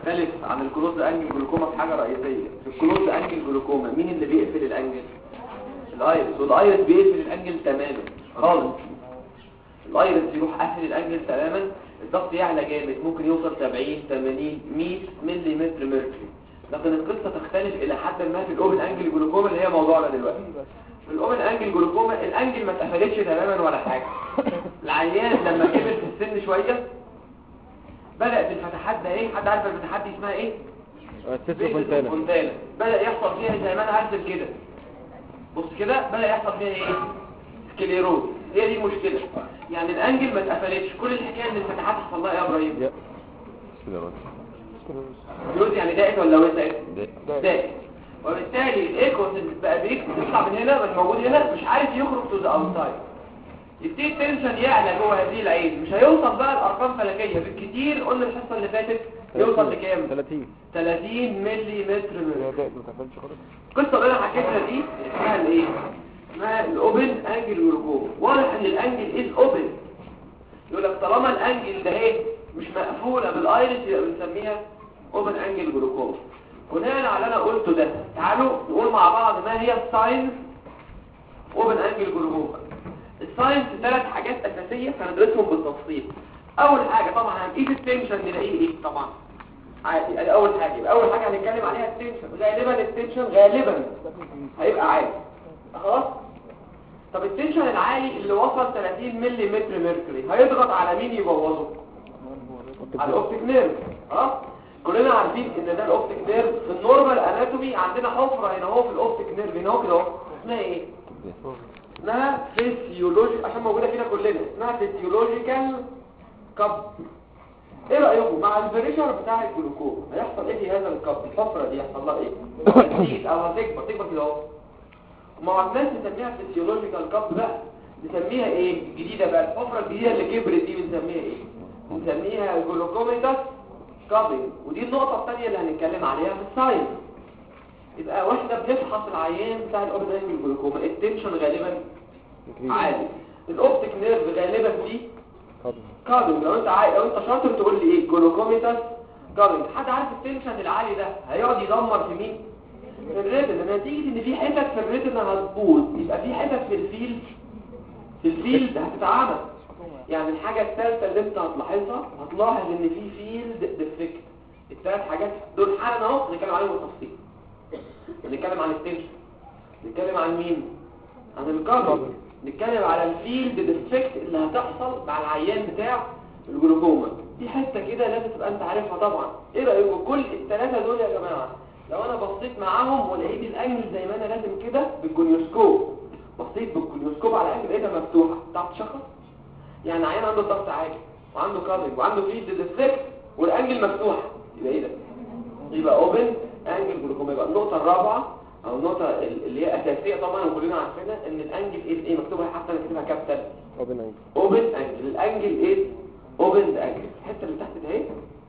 تختلف عن الكلوز انجل جلوكوما في حاجه رئيسيه في الكلوز انجل جلوكوما مين اللي بيقفل الانجل الايرس والايرس بيقفل الانجل تماما خالص الايرس يروح قافل الانجل تماما الضغط يعلى جامد ممكن يوصل 70 80 100 ملي متر ميركوري لكن القصه تختلف الى حد ما في الاوبن انجل جلوكوما اللي هي موضوعنا دلوقتي في الاوبن انجل جلوكوما الانجل ما اتقفلتش تماما ولا حاجه العيان لما كبر في السن شويه بدات الفتحات ده ايه حد عارف الفتحات دي اسمها ايه تسلو فونتانا فونتانا بدأ يحصل فيها زي ما انا هرسم كده بص كده بدأ يحصل فيها ايه سكليروز هي دي المشكلة يعني الانجل ما اتقفلتش كل الحكاية ان الفتحات حصل لها ايه يا ابراهيم يا سكليروز يعني ضاقت ولا وسعت ده ضاقت وبالتالي الايكوس اللي بقى بيك بيطلع من هنا من موجود هنا مش عارف يخرج تو ذا اوتسايد يبتدي التنشن يعلى جوه هذه العين مش هيوصل بقى لارقام فلكيه بالكتير قلنا الحصه اللي فاتت يوصل لكام 30 30 ملي متر يا من ده ما تقفلش خالص القصه اللي انا حكيتها دي اسمها الايه اسمها الاوبن انجل جلوكوما واضح ان الانجل از اوبن يقول لك طالما الانجل ده اهي مش مقفوله بالايرس يبقى بنسميها اوبن انجل جلوكوما بناء على اللي انا قلته ده تعالوا نقول مع بعض ما هي الساينس اوبن انجل جلوكوما الساينس ثلاث حاجات اساسيه هندرسهم بالتفصيل اول حاجه طبعا هنقيس التنشن نلاقيه ايه طبعا عادي ادي اول حاجه يبقى اول حاجه هنتكلم عليها التنشن غالبا التنشن غالبا هيبقى عالي خلاص طب التنشن العالي اللي وصل 30 ملي متر ميركوري هيضغط على مين يبوظه على الاوبتيك نيرف اه كلنا عارفين ان ده الاوبتيك نيرف في النورمال اناتومي عندنا حفره هنا اهو في الاوبتيك نيرف هنا اهو كده اهو اسمها ايه اسمها فيسيولوجي عشان موجوده فينا كلنا اسمها فيسيولوجيكال كاب ايه رايكم مع البريشر بتاع الجلوكوز هيحصل ايه في هذا الكاب الحفره دي هيحصل لها ايه هتزيد او هتكبر تكبر كده اهو ومع الناس نسميها فيسيولوجيكال كاب بقى نسميها ايه الجديده بقى الحفره الجديده اللي كبرت دي بنسميها ايه بنسميها جلوكوميتاس كابينج ودي النقطه الثانيه اللي هنتكلم عليها في الساينس يبقى واحنا بنفحص العيان بتاع الاوبن انجل جلوكوما التنشن غالبا عالي الاوبتيك نيرف غالبا فيه كابينج لو انت عايز لو انت شاطر تقول لي ايه جلوكوميتاس كابينج حد عارف التنشن العالي ده هيقعد يدمر في مين في الريتنا نتيجه ان في حتت في الريتنا هتبوظ يبقى في حتت في الفيلد في الفيلد هتتعمل يعني الحاجه الثالثه اللي انت هتلاحظها هتلاحظ ان في فيلد ديفكت الثلاث حاجات دول حالا اهو نتكلم عليهم بالتفصيل نتكلم عن التنشن نتكلم عن مين عن الكابل نتكلم على الفيلد ديفكت اللي هتحصل مع العيان بتاع الجلوكوما دي حته كده لازم تبقى انت عارفها طبعا ايه رايكم كل الثلاثه دول يا جماعه لو انا بصيت معاهم ولقيت الانجل زي ما انا لازم كده بالجونيوسكوب بصيت بالجونيوسكوب على الانجل لقيتها مفتوحه تعرف تشخص يعني عيان عنده ضغط عالي وعنده كابل وعنده فيلد ديفكت والانجل مفتوحه يبقى ايه ده يبقى اوبن انجل جلوكوما يبقى النقطه الرابعه او النقطه اللي هي اساسيه طبعا وكلنا عارفينها ان الانجل ايه ايه مكتوبه حتى انا كاتبها كابيتال اوبن انجل اوبن انجل الانجل ايه اوبن انجل الحته اللي تحت ده اهي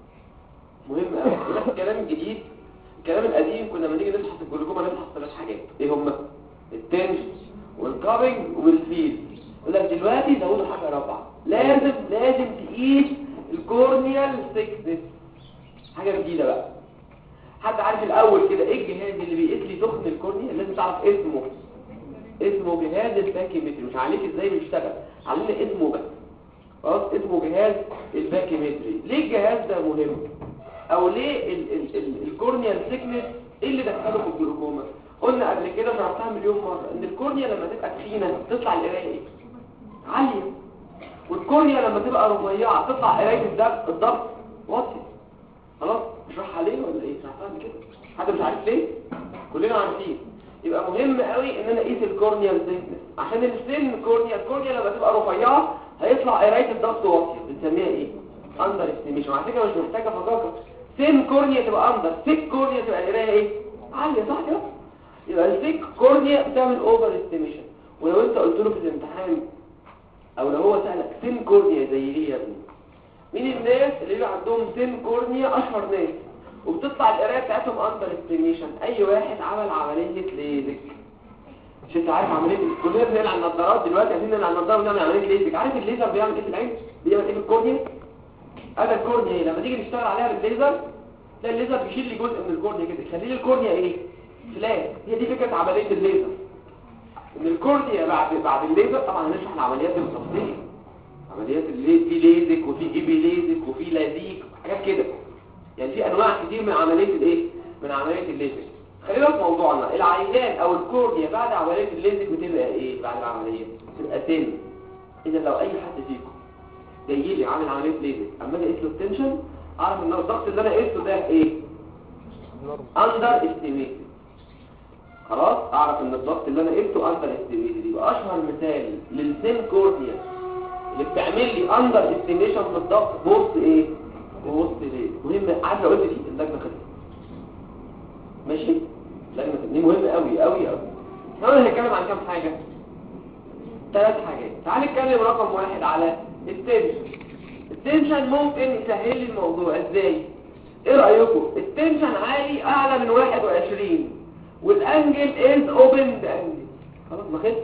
مهم قوي ده الكلام الجديد الكلام القديم كنا لما نيجي نفحص الجلوكوما نفحص ثلاث حاجات ايه هم التنشن والكابنج والفيل يقول لك دلوقتي زودوا حاجه رابعه لازم لازم تقيس الكورنيال ثيكنس حاجه جديده بقى حد عارف الاول كده ايه الجهاز اللي بيقيس لي تخن الكورنيا لازم تعرف اسمه اسمه جهاز الباكيمتري مش عليك ازاي بيشتغل علينا اسمه بس خلاص اسمه جهاز الباكيمتري ليه الجهاز ده مهم او ليه ال ال ال الكورنيال ثيكنس ايه اللي دخله في الجلوكوما قلنا قبل كده شرحتها مليون مره ان الكورنيا لما تبقى تخينه تطلع القرايه ايه عاليه والكورنيا لما تبقى رفيعه تطلع قرايه الضغط الضغط واطيه خلاص اشرحها ليه ولا ايه شرحتها كده حد مش عارف ليه كلنا عارفين يبقى مهم قوي ان انا اقيس الكورنيال ثيكنس عشان السن كورنيا الكورنيا لما تبقى رفيعه هيطلع قرايه الضغط واطيه بنسميها ايه اندر استيميشن على فكره مش محتاجه فذاكره سن كورنيا تبقى اندر ثيك كورنيا تبقى القرايه ايه عاليه صح كده يبقى الثيك كورنيا بتعمل اوفر استيميشن ولو انت قلت له في الامتحان او لو هو سالك سن كورنيا زي دي يا ابني مين الناس اللي بيبقى عندهم سن كورنيا اشهر ناس وبتطلع القرايه بتاعتهم اندر استيميشن اي واحد عمل عمليه ليزك مش انت عارف عمليه كلنا بنقلع النظارات دلوقتي عايزين نقلع النظاره ونعمل عمليه ليزك عارف الليزر بيعمل ايه في العين بيعمل ايه في الكورنيا هذا الكورنيا لما تيجي نشتغل عليها بالليزر تلاقي الليزر بيشيل لي جزء من الكورنيا كده يخلي لي الكورنيا ايه فلات هي دي فكره عمليه الليزر ان الكورنيا بعد بعد الليزر طبعا هنشرح العمليات دي بالتفصيل عمليات اللي في ليزك وفي ايبي ليزك وفي لازيك حاجات كده يعني في انواع كتير من عمليه الايه من عمليه الليزك خلينا في موضوعنا العيان او الكورنيا بعد عمليه الليزك بتبقى ايه بعد العمليه بتبقى سن اذا لو اي حد فيكم جاي لي عامل عمليه ليزك اما اجي اقيس له التنشن اعرف ان الضغط اللي انا قيسته ده ايه اندر استيميتد خلاص اعرف ان الضغط اللي انا قيسته اندر استيميتد يبقى اشهر مثال للسن كورنيا اللي بتعمل لي اندر استيميشن في الضغط بوست ايه بوست ليه مهم عارف لو قلت دي اللجنه خدت ماشي اللجنه خدت دي مهمه قوي قوي قوي احنا هنتكلم عن كام حاجه ثلاث حاجات تعال نتكلم رقم واحد على التنشن التنشن ممكن يسهل لي الموضوع ازاي ايه رايكم التنشن عالي اعلى من 21 والانجل از اوبن انجل خلاص ما خدت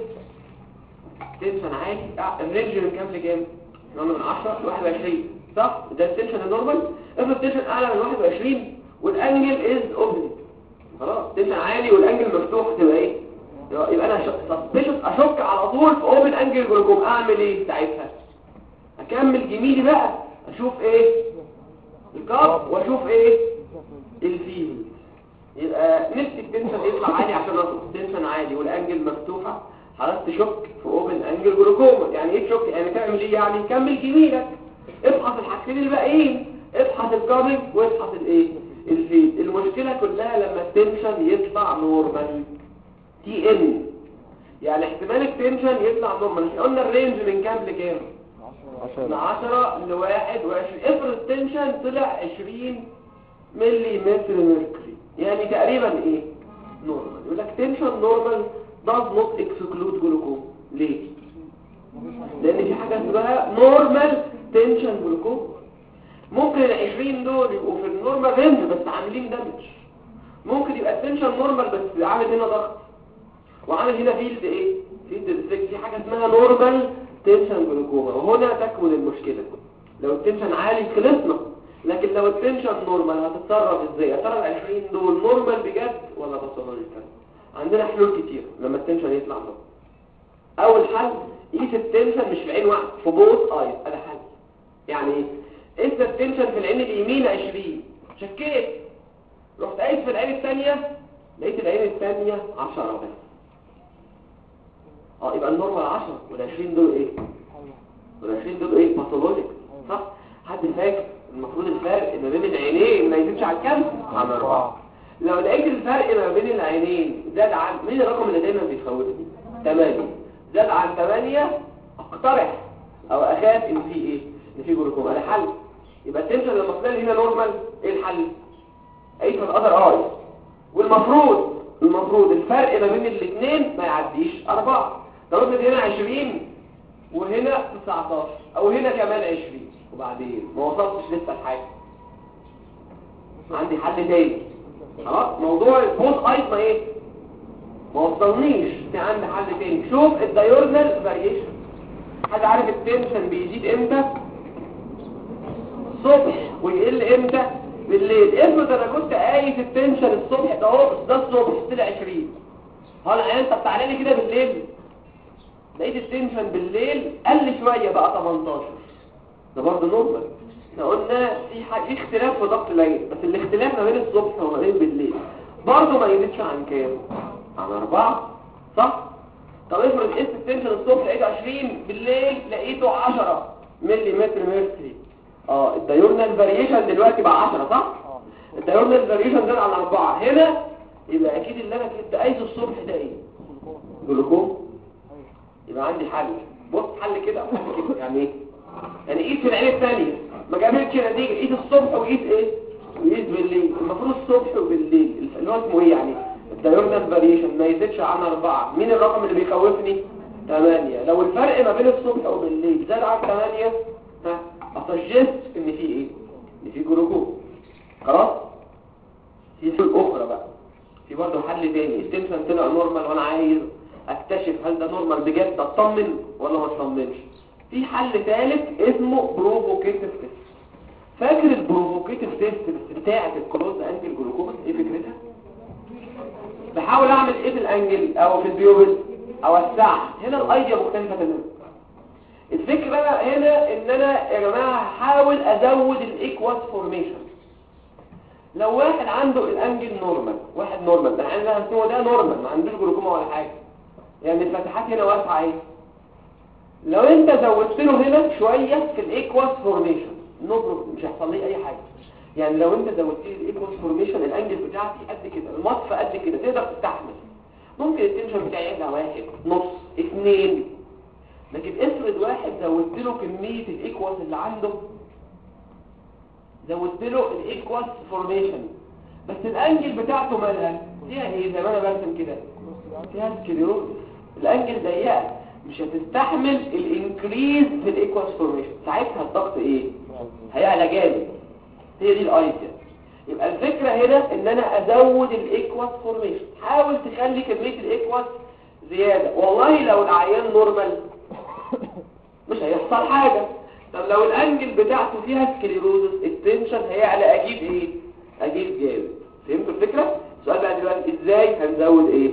تنشن عالي أع- الرينج من كام لكام احنا قلنا من 10 ل 21 صح ده التنشن النورمال افرض التنشن اعلى من 21 والانجل از اوبن خلاص تنشن عالي والانجل مفتوح تبقى ايه يبقى يبقى انا سسبيشس اشك على طول في اوبن انجل جلوكوم اعمل ايه ساعتها اكمل جميلي بقى اشوف ايه الكاب واشوف ايه الفيل يبقى نفسي التنشن يطلع عالي عشان اصل التنشن عالي والانجل مفتوحه خلاص تشك في اوبن انجل جلوكوما يعني ايه تشك يعني تعمل ايه يعني كمل جميلك ابحث الحاجتين الباقيين ابحث الكابل وابحث الايه الفيل المشكله كلها لما التنشن يطلع نورمال تي ان يعني احتمال التنشن يطلع نورمال احنا قلنا الرينج من كام لكام من 10 ل 21 افرض التنشن طلع 20 ملي متر ميركوري يعني تقريبا ايه نورمال يقول لك تنشن نورمال does not exclude جلوكوم ليه لان في حاجه اسمها نورمال تنشن جلوكوم ممكن ال 20 دول يبقوا في النورمال رينج بس عاملين دامج ممكن يبقى التنشن نورمال بس عامل هنا ضغط وعامل هنا فيلد ايه فيلد ديفكت في حاجه اسمها نورمال تنشن جلوكوما وهنا تكمن المشكله لو التنشن عالي خلصنا لكن لو التنشن نورمال هتتصرف ازاي يا ترى ال 20 دول نورمال بجد ولا باثولوجيكال عندنا حلول كتير لما التنشن يطلع نورمال اول حل قيس التنشن مش في عين واحده في بوث ايز ده حل يعني ايه انت التنشن في العين اليمين 20 شكيت رحت قايس في العين الثانيه لقيت العين الثانيه 10 بس اه يبقى النورمال 10 وال20 دول ايه وال20 دول ايه باثولوجيك صح حد فاكر المفروض الفرق ما بين العينين ما يزيدش عن كام عن 4 لو لقيت الفرق ما بين العينين زاد عن مين الرقم اللي دايما بيخوفني 8 زاد عن 8 اقترح او اخاف ان في ايه ان في جلوكوما ده حل يبقى التنشن لما طلع هنا نورمال ايه الحل اي في الاذر اي والمفروض المفروض الفرق ما بين الاثنين ما يعديش 4 لو افرض هنا 20 وهنا 19 او هنا كمان 20 وبعدين ما وصلتش لسه لحاجه عندي حل تاني خلاص موضوع البوست ايز ما ايه ما وصلنيش في عندي حل تاني شوف الدايورنال فاريشن حد عارف التنشن بيزيد امتى الصبح ويقل امتى بالليل افرض انا كنت قايس التنشن الصبح ده اهو بس ده الصبح طلع 20 هل انت بتعلن لي كده بالليل لقيت التنشن بالليل قل شويه بقى 18 ده برضه نورمال احنا قلنا في ح- في اختلاف في ضغط الليل بس الاختلاف ما بين الصبح وما بين بالليل برضه ما يزيدش عن كام عن 4 صح طب افرض قست التنشن الصبح لقيته 20 بالليل لقيته 10 ملي متر ميركوري اه الدايورنال فاريشن دلوقتي بقى 10 صح الدايورنال فاريشن زاد على 4 هنا يبقى اكيد اللي انا كنت قايسه الصبح ده ايه جلوكوم يبقى عندي حل بص حل كده او حل كده يعني ايه يعني قيس في العين الثانيه ما جابتش نتيجه قيس الصبح وقيس ايه وقيس بالليل المفروض الصبح وبالليل اللي هو اسمه ايه يعني الدايورنال فاريشن ما يزيدش عن أربعة مين الرقم اللي بيخوفني 8 لو الفرق ما بين الصبح وبالليل زاد عن 8 ها اسجست ان في ايه ان في جلوكوم خلاص في حلول اخرى بقى في برضه حل تاني التنشن طلع نورمال وانا عايز اكتشف هل ده نورمال بجد اطمن ولا ما اطمنش في حل ثالث اسمه بروفوكيتيف تيست فاكر البروفوكيتيف كوانتيتيف تيست بس بتاعه الكلوز انجل جلوكوما ايه فكرتها بحاول اعمل ايه في الانجل او في البيوبل اوسعها هنا الايديا مختلفه تماما الفكره هنا ان انا يا جماعه هحاول ازود الايكوال فورميشن لو واحد عنده الانجل نورمال واحد نورمال ده انا هو ده نورمال ما عندوش جلوكوما ولا حاجه يعني الفتحات هنا واسعه اهي لو انت زودت له هنا شويه في الايكوال فورميشن نو مش هيحصل لي اي حاجه يعني لو انت زودت لي الايكوال فورميشن الانجل بتاعتي قد كده المطف قد كده تقدر تستحمل ممكن التنشن بتاعي يرجع واحد نص اثنين لكن افرض واحد زودت له كميه الايكوال اللي عنده زودت له الايكوال فورميشن بس الانجل بتاعته مالها فيها ايه زي ما انا برسم كده فيها سكليروز الانجل ضيقه مش هتستحمل الانكريز في الايكوال فورميشن ساعتها الضغط ايه هيعلى جامد هي دي الايديا يبقى الفكره هنا ان انا ازود الايكوال فورميشن حاول تخلي كميه الايكوال زياده والله لو العيان نورمال مش هيحصل حاجه طب لو الانجل بتاعته فيها سكليروزس التنشن هيعلى اجيب ايه اجيب جامد فهمتوا الفكره السؤال بقى دلوقتي ازاي هنزود ايه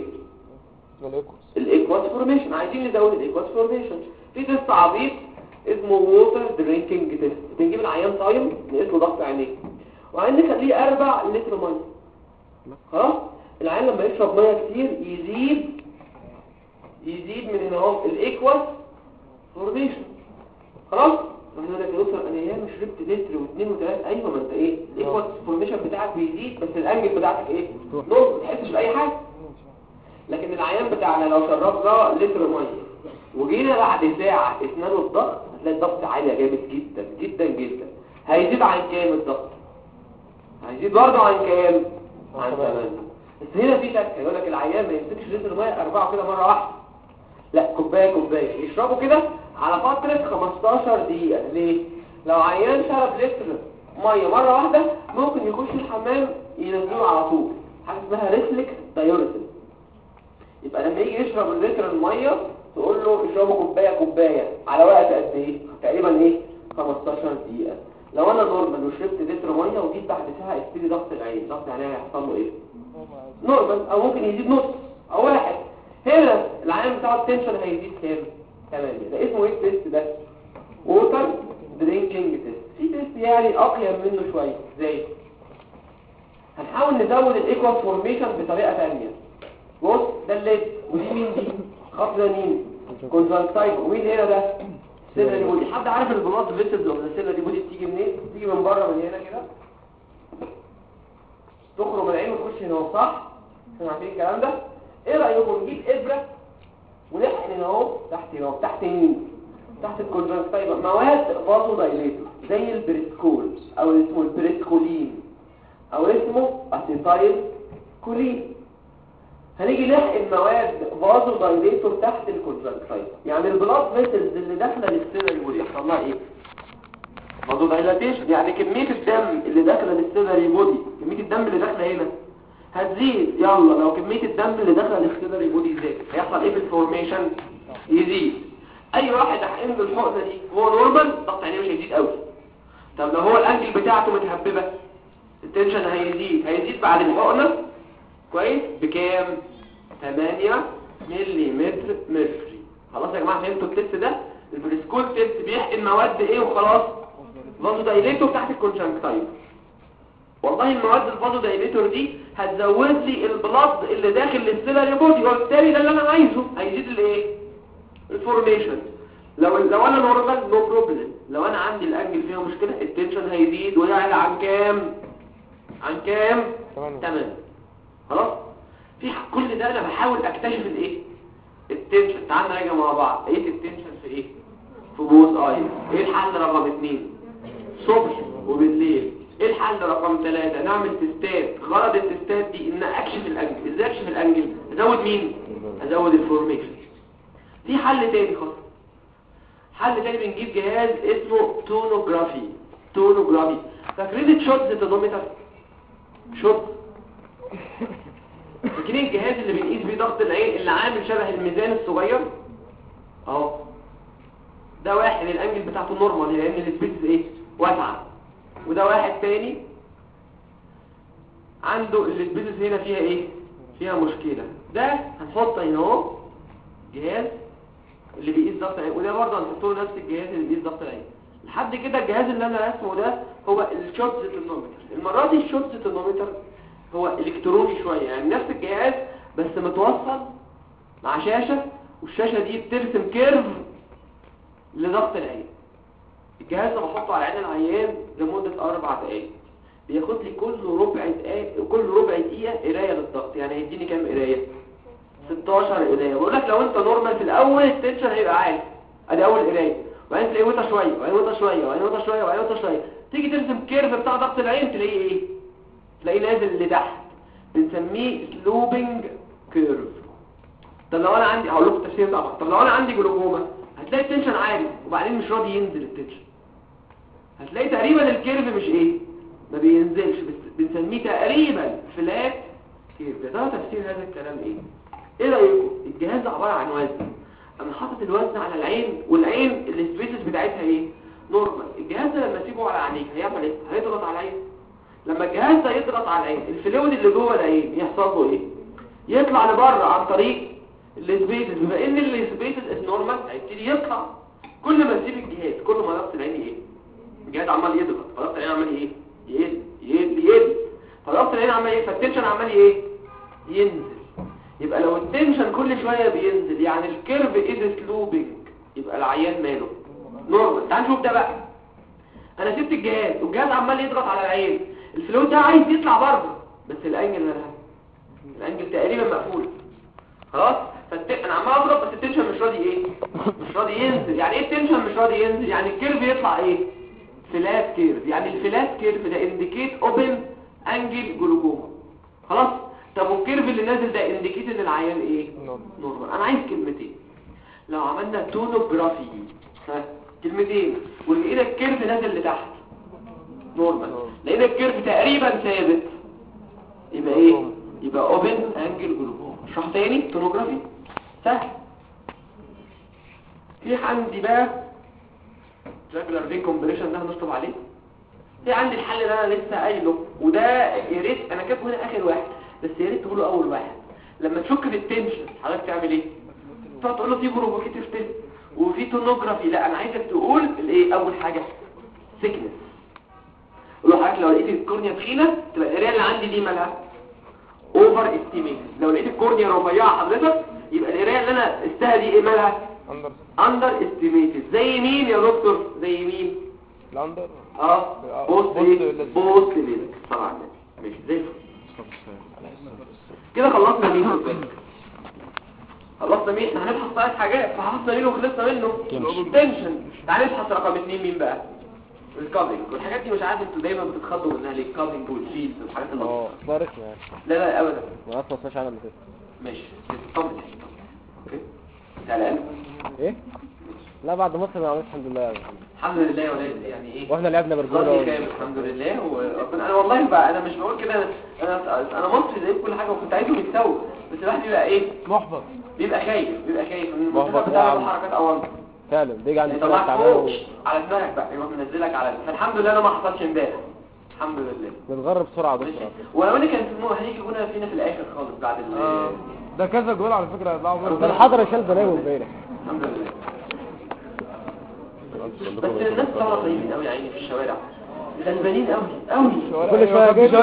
الايكوال فورميشن عايزين نزود الايكوال فورميشن في تيست عبيط اسمه ووتر درينكينج تيست بنجيب العيان صايم نقيس له ضغط عينيه وعندي نخليه 4 لتر ميه خلاص العيان لما يشرب ميه كتير يزيد يزيد من هنا اهو الايكوال فورميشن خلاص احنا لك يا دكتور انا ايام شربت لتر واثنين وثلاثه ايوه ما انت ايه الايكوال فورميشن بتاعك بيزيد بس الانجل بتاعتك ايه نص ما تحسش باي حاجه لكن العيان بتاعنا لو شربنا لتر ميه وجينا بعد ساعه قسنا له الضغط هتلاقي الضغط عالي جامد جدا جدا جدا هيزيد عن كام الضغط هيزيد برضه عن كام عن 8 بس هنا في شك يقول لك العيان ما يمسكش لتر ميه اربعه كده مره واحده لا كوبايه كوبايه يشربوا كده على فتره 15 دقيقه ليه لو عيان شرب لتر ميه مره واحده ممكن يخش الحمام ينزله على طول حاجه اسمها ريفلكس دايوريسيس يبقى لما يجي يشرب اللتر الميه تقول له اشربه كوبايه كوبايه على وقت قد ايه تقريبا ايه 15 دقيقه لو انا نورمال وشربت لتر ميه وجيت بعد ساعه يبتدي ضغط العين ضغط العين هيحصل له ايه نورمال او ممكن يزيد نص او واحد هنا العين بتاع التنشن هيزيد كام 8 ده اسمه ايه التيست ده ووتر درينكينج تيست في تيست يعني اقيم منه شويه ازاي هنحاول نزود الايكوال فورميشن بطريقه ثانيه بص ده الليد ودي مين دي خط ده مين كونجكتيف ومين هنا ده سيلري بودي حد عارف البلاد فيسلز ولا السيلري بودي بتيجي منين بتيجي من بره من هنا كده تخرج من العين وتخش هنا اهو صح احنا عارفين الكلام ده ايه رايكم نجيب ابره ونحقن هنا اهو تحت هنا اهو تحت مين تحت الكونجكتيف مواد فازو دايليتور زي البريسكول او اسمه البريسكولين او اسمه اسيتايل كولين هنيجي نحقن مواد فازو دايليتور تحت الكونجكتيف يعني البلاد فيسلز اللي داخله للسيلري بودي يحصل لها ايه فازو دايلاتيشن يعني كميه الدم اللي داخله للسيلري بودي كميه الدم اللي داخله هنا هتزيد يلا لو كميه الدم اللي داخله للسيلري بودي زادت هيحصل ايه في الفورميشن يزيد اي واحد هحقن له الحقنه دي هو نورمال ضغط عينيه مش هيزيد قوي طب لو هو الانجل بتاعته متهببه التنشن هيزيد هيزيد بعد الحقنه كويس بكام 8 ملم مركري خلاص يا جماعه فهمتوا التست ده البريسكول تيست بيحقن مواد ايه وخلاص فازو دايليتور تحت الكونجكتيف والله المواد الفازو دايليتور دي هتزود لي البلاد اللي داخل للسيلري بودي وبالتالي ده اللي انا عايزه هيزيد الايه الفورميشن لو لو انا نورمال نو بروبلم لو انا عندي الانجل فيها مشكله التنشن هيزيد ويعلى عن كام عن كام 8 خلاص في كل ده انا بحاول اكتشف الايه التنشن تعالى نراجع مع بعض لقيت التنشن في ايه في بوز اي ايه الحل رقم 2 صبح وبالليل ايه الحل رقم 3 نعمل تستات غرض التستات دي ان اكشف الانجل ازاي اكشف الانجل ازود مين ازود الفورميشن في حل تاني خالص حل تاني بنجيب جهاز اسمه تونوجرافي تونوجرافي فاكرين الشوت تونومتر شوت فاكرين الجهاز اللي بنقيس بيه ضغط العين اللي عامل شبه الميزان الصغير اهو ده واحد الانجل بتاعته نورمال لان السبيس ايه واسعه وده واحد تاني عنده السبيسز هنا فيها ايه فيها مشكلة ده هنحط هنا اهو جهاز اللي بيقيس ضغط العين وده برضه هنحط له نفس الجهاز اللي بيقيس ضغط العين لحد كده الجهاز اللي انا رسمه ده هو الشورت ترمومتر المرة دي الشورت ترمومتر هو الكتروني شوية يعني نفس الجهاز بس متوصل مع شاشة والشاشة دي بترسم كيرف لضغط العين الجهاز ده بحطه على عين العيان لمدة أربع دقايق بياخد لي كل ربع دقيقة كل ربع دقيقة قراية للضغط يعني هيديني كام قراية 16 قراية بقول لك لو انت نورمال في الأول التنشن هيبقى عالي ادي أول قراية وبعدين تلاقيه وطى شوية وبعدين وطى شوية وبعدين وطى شوية وبعدين وطى شوية تيجي ترسم كيرف بتاع ضغط العين تلاقيه ايه تلاقيه نازل لتحت بنسميه سلوبنج كيرف طب لو انا عندي هقول لكم التفسير طبعا طب لو انا عندي جلوكوما هتلاقي التنشن عالي وبعدين مش راضي ينزل التنشن هتلاقي تقريبا الكيرف مش ايه ما بينزلش بس بنسميه تقريبا فلات كيرف يا ترى تفسير هذا الكلام ايه ايه رايكم الجهاز ده عباره عن وزن انا حاطط الوزن على العين والعين السبيسز بتاعتها ايه نورمال الجهاز ده لما اسيبه على عينيك هيعمل ايه هيضغط على العين لما الجهاز ده يضغط على العين الفلويد اللي جوه العين يحصل له ايه يطلع لبره عن طريق السبيسز بما ان السبيسز از نورمال هيبتدي يطلع كل ما تسيب الجهاز كل ما ضغط العين ايه الجهاز عمال يضغط فضغط العين عمال ايه يقل يقل يقل فضغط العين عمال ايه فالتنشن عمال ايه ينزل يبقى لو التنشن كل شويه بينزل يعني الكيرف از سلوبنج يبقى العيان ماله نورمال تعال نشوف ده بقى انا سبت الجهاز والجهاز عمال يضغط على العين الفلويد ده عايز يطلع بره بس الانجل مالها الانجل تقريبا مقفول خلاص فالت... انا عمال اضرب بس التنشن مش راضي ايه مش راضي ينزل يعني ايه التنشن مش راضي ينزل يعني الكيرف يطلع ايه فلات كيرف يعني الفلات كيرف ده انديكيت اوبن انجل جلوكوما خلاص طب والكيرف اللي نازل ده انديكيت ان العيان ايه نورمال انا عايز كلمتين لو عملنا تونوجرافي ها كلمتين ولقينا الكيرف نازل لتحت نورمال لقينا الكيرف تقريبا ثابت يبقى ايه يبقى اوبن انجل جلوكوما اشرح تاني تونوجرافي سهل في عندي بقى ريجولار فين كومبريشن ده هنشطب عليه في عندي الحل اللي انا لسه قايله وده يا ريت انا كاتبه هنا اخر واحد بس يا ريت تقوله اول واحد لما تشك في التنشن حضرتك تعمل ايه تقعد تقول له في بروفوكيتيف تيست وفي تونوجرافي لا انا عايزك تقول الايه اول حاجه سيكنس قول له حضرتك لو لقيت الكورنيا تخينه تبقى القرايه اللي عندي دي مالها اوفر استيميت لو لقيت الكورنيا رفيعه حضرتك يبقى القرايه اللي انا استها دي ايه مالها اندر اندر استيميتد زي مين يا دكتور زي مين الاندر اه آه، بوست بوست ايه ليزك. بوست ليزك طبعا مش زي الفل كده خلصنا مين خد بالك. خلصنا مين احنا هنبحث ثلاث حاجات فحفظنا مين وخلصنا منه تنشن تعال نبحث رقم اثنين مين بقى الكابينج والحاجات دي مش عارف انتوا دايما بتتخضوا منها ليه الكابينج والفيلز والحاجات اللي اه اخبارك يعني لا لا ابدا ما اصلا ما عنها قبل كده ماشي طمن اوكي تعال ايه لا بعد مصر ما عملتش الحمد لله يعني الحمد لله ولا يعني ايه واحنا لعبنا برجوله ظني خير الحمد لله وربنا انا والله بقى انا مش بقول كده انا انا مصري زي كل حاجه وكنت عايزهم يكسبوا بس الواحد بيبقى ايه محبط بيبقى خايف بيبقى خايف من محبط المنتخب بتاعه نعم. حركات اول فعلا بيجي عند يعني الفرق طلعت تعبان فوق على دماغك بقى يروح منزلك على فالحمد لله انا ما حصلش امبارح الحمد لله بنتغرب بسرعه ماشي بسرعه ولو ان كان في هيجي جونا فينا في الاخر خالص بعد ال آه. ده كذا جول على فكرة هيطلعوا ده الحضر شال بلاوي امبارح الحمد لله بس الناس طبعا طيبين قوي يا عيني في الشوارع غلبانين قوي قوي كل شويه جاي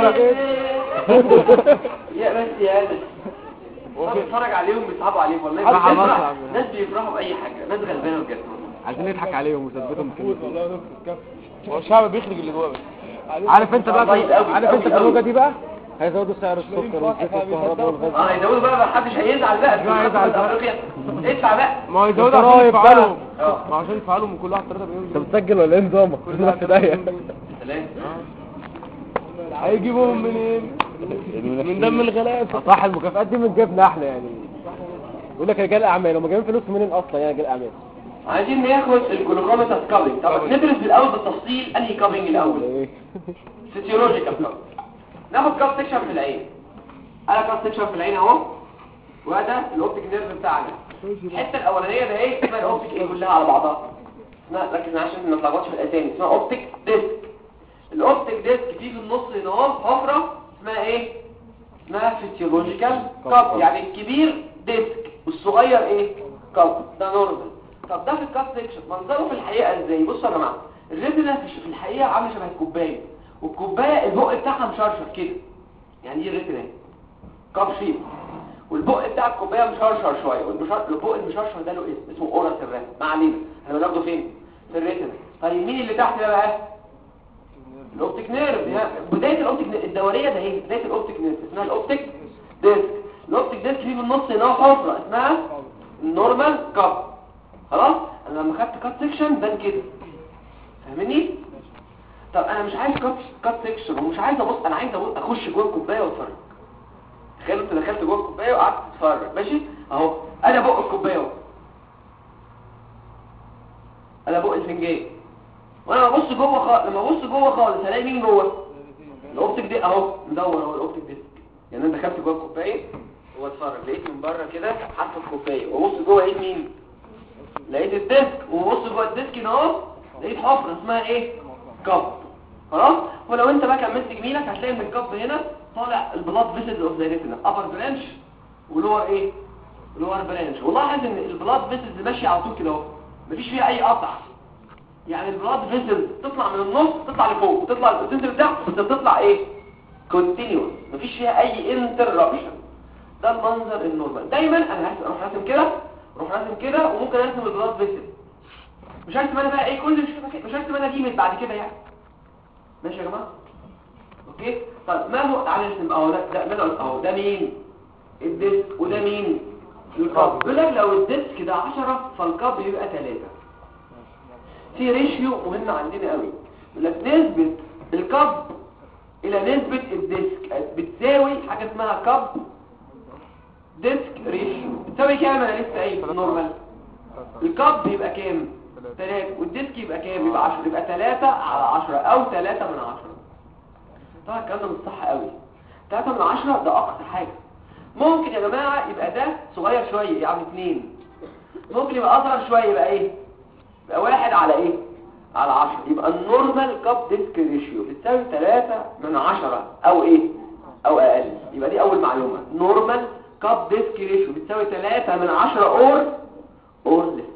يا بس يا هذا بتفرج عليهم بيصعبوا عليهم والله حاجة بيفرح- مصر عم. ناس بيفرحوا بأي حاجة ناس غلبانة بجد والله. عايزين نضحك عليهم ونثبتهم هو الشعب بيخرج اللي جواه بس عارف انت بقى طيب أوي، عارف أوي، انت في أوي. اللغه دي بقى هيزودوا سعر السكر والزيت والكهرباء والغاز اه يزودوا بقى ما حدش هيزعل بقى لا هيزعل بقى. افريقيا ادفع بقى ما هو يزودوا عشان الضرايب بقى. يدفعوا اه ما عشان يدفعوا لهم كل واحد 3 انت مليون بتسجل ولا ايه نظامك؟ كل كل واحد في داهيه سلام هيجيبوهم منين من دم الغلابه صح المكافآت دي من جيبنا احنا يعني يقول لك رجال اعمال هم جايبين فلوس منين اصلا يا رجال اعمال عايزين ناخد الجلوكوميتر كابينج طب ندرس بالاول بالتفصيل انهي كابينج الاول ايه فيسيولوجيكال كابينج ناخد كاب سكشن في العين انا كاب سكشن في العين اهو وده الاوبتيك نيرف بتاعنا الحته الاولانيه ده ايه اسمها الاوبتيك ايه كلها على بعضها اسمها ركز معايا عشان ما نتلخبطش في الاسامي اسمها اوبتيك ديسك الاوبتيك ديسك في في النص هنا اهو حفره اسمها ايه اسمها فيسيولوجيكال كاب يعني الكبير ديسك والصغير ايه كاب ده نورمال طب ده في الكاب سيكشن منظره في الحقيقه ازاي بصوا يا جماعه الريتنا في في الحقيقه عامله شبه الكوبايه والكوبايه البق بتاعها مشرشر كده يعني دي الريتنا اهي كاب شيب والبق بتاع الكوبايه مشرشر شويه والبق المشرشر ده له اسم اسمه اورال سيرفات ما علينا احنا بناخده فين في الريتنا طيب مين اللي تحت ده بقى الاوبتيك نيرف يعني بدايه الاوبتيك نيرف الدوريه ده ايه بدايه الاوبتيك نيرف اسمها الاوبتيك ديسك الاوبتيك ديسك فيه في النص هنا حفره اسمها النورمال كاب خلاص انا لما خدت كات سيكشن بان كده فاهمني طب انا مش عايز كات كات سيكشن ومش عايز ابص انا عايز أبص اخش جوه الكوبايه واتفرج تخيل انت دخلت جوه الكوبايه وقعدت تتفرج ماشي اهو انا بق الكوبايه اهو انا بق الفنجان وانا ببص جوه خالص لما ابص جوه خالص هلاقي مين جوه الاوبتيك دي اهو مدور اهو الاوبتيك ديسك يعني انا دخلت جوه الكوبايه واتفرج لقيت من بره كده حرف الكوبايه وابص جوه لقيت مين لقيت الديسك وبص جوه الديسك هنا اهو لقيت حفره اسمها ايه كاب خلاص ولو انت بقى كملت جميلك هتلاقي من الكاب هنا طالع البلاد فيسلز اوف ذا ريتنا ابر برانش ولور ايه لور برانش ولاحظ ان البلاد فيسلز ماشيه على طول كده اهو مفيش فيها اي قطع يعني البلاد فيسلز تطلع من النص تطلع لفوق وتطلع تنزل لتحت بس بتطلع ايه كونتينيوس مفيش فيها اي انتربشن ده المنظر النورمال دايما انا هرسم اروح راسم كده اروح راسم كده وممكن ارسم البلاد فيسل مش هرسم انا بقى ايه كل مش مش هرسم انا ليميت بعد كده يعني ماشي يا جماعه اوكي طب ما هو تعالى نرسم اهو ده ده ده اهو ده مين الديسك وده مين الكاب بيقول لك لو الديسك ده 10 فالكاب يبقى 3 في ريشيو مهم عندنا قوي يقول لك نسبه الكاب الى نسبه الديسك بتساوي حاجه اسمها كاب ديسك ريشيو بتساوي كام انا لسه قايل في النورمال الكاب بيبقى كام 3 والديسك يبقى كام يبقى 10 يبقى 3 على 10 او 3 من 10 طبعا الكلام ده مش صح قوي 3 من 10 ده اقصى حاجه ممكن يا جماعه يبقى ده صغير شويه يعني 2 ممكن يبقى اصغر شويه يبقى ايه يبقى واحد على ايه على 10 يبقى النورمال كاب ديسك ريشيو بتساوي 3 من 10 او ايه او اقل يبقى دي اول معلومه نورمال كاب ديسك ريشيو بتساوي 3 من 10 اور اور ليس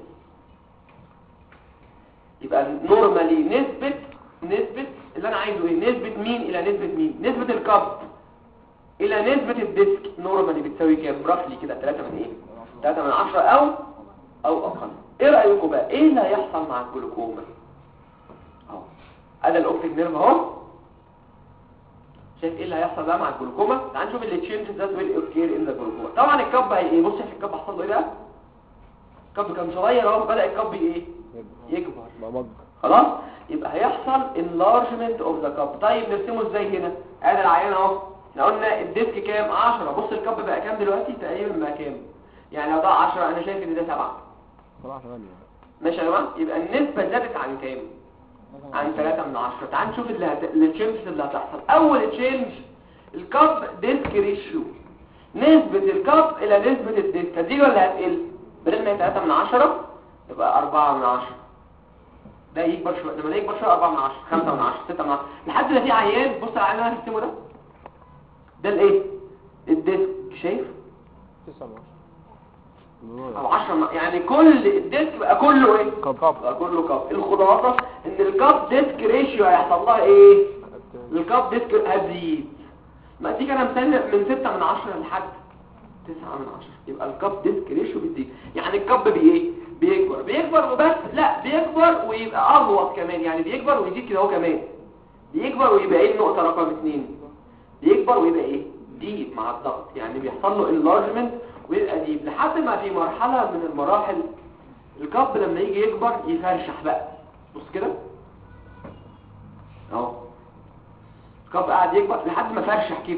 يبقى نورمالي نسبه نسبه اللي انا عايزه ايه نسبه مين الى نسبه مين نسبه الكاب الى نسبه الديسك نورمالي بتساوي كام رفلي كده 3 من ايه 3 من 10 او او اقل ايه رايكم بقى ايه اللي هيحصل مع الجلوكوما اهو ادي الاوبتيك نيرف اهو شايف ايه اللي هيحصل بقى مع الجلوكوما تعال نشوف اللي تشينج ذات ويل اوكير ان ذا جلوكوما طبعا الكب هي ايه بص في الكب حصل له ايه بقى الكب كان صغير اهو بدا الكب ايه يكبر مج خلاص يبقى هيحصل enlargement of the cup طيب نرسمه ازاي هنا ادي العيان اهو احنا قلنا الديسك كام 10 بص الكب بقى كام دلوقتي تقريبا بقى كام يعني لو ده 10 انا شايف ان ده 7 صراحة ثمانية ماشي يا جماعه يبقى النسبه زادت عن كام عن 3 من 10 تعال نشوف اللي هت... التشينجز اللي هتحصل اول تشينج الكاب ديسك ريشيو نسبه الكاب الى نسبه الديسك هتزيد ولا هتقل بدل ما هي 3 من 10 يبقى 4 من 10 ده يكبر شويه لما ده يكبر شويه 4 من 10 5 من 10 6 من 10 لحد ما في عيان بص على العيان اللي انا هرسمه ده ده الايه الديسك شايف تسعة من او 10 من- يعني كل الديسك بقى كله ايه كاب بقى كله كاب الخلاصه ان الكاب ديسك ريشيو هيحصل لها ايه الكاب ديسك هتزيد ما دي كان مثال من 6 من 10 لحد 9 من 10 يبقى الكاب ديسك ريشيو بتزيد يعني الكاب بي ايه بيكبر بيكبر وبس لا بيكبر ويبقى اغوط كمان يعني بيكبر ويزيد كده هو كمان بيكبر ويبقى ايه النقطه رقم 2 بيكبر ويبقى ايه ديب مع الضغط يعني بيحصل له انلارجمنت ويبقى ديب لحد ما في مرحله من المراحل الكاب لما يجي يكبر يفرشح بقى بص كده اهو الكاب قاعد يكبر لحد ما فرشح كده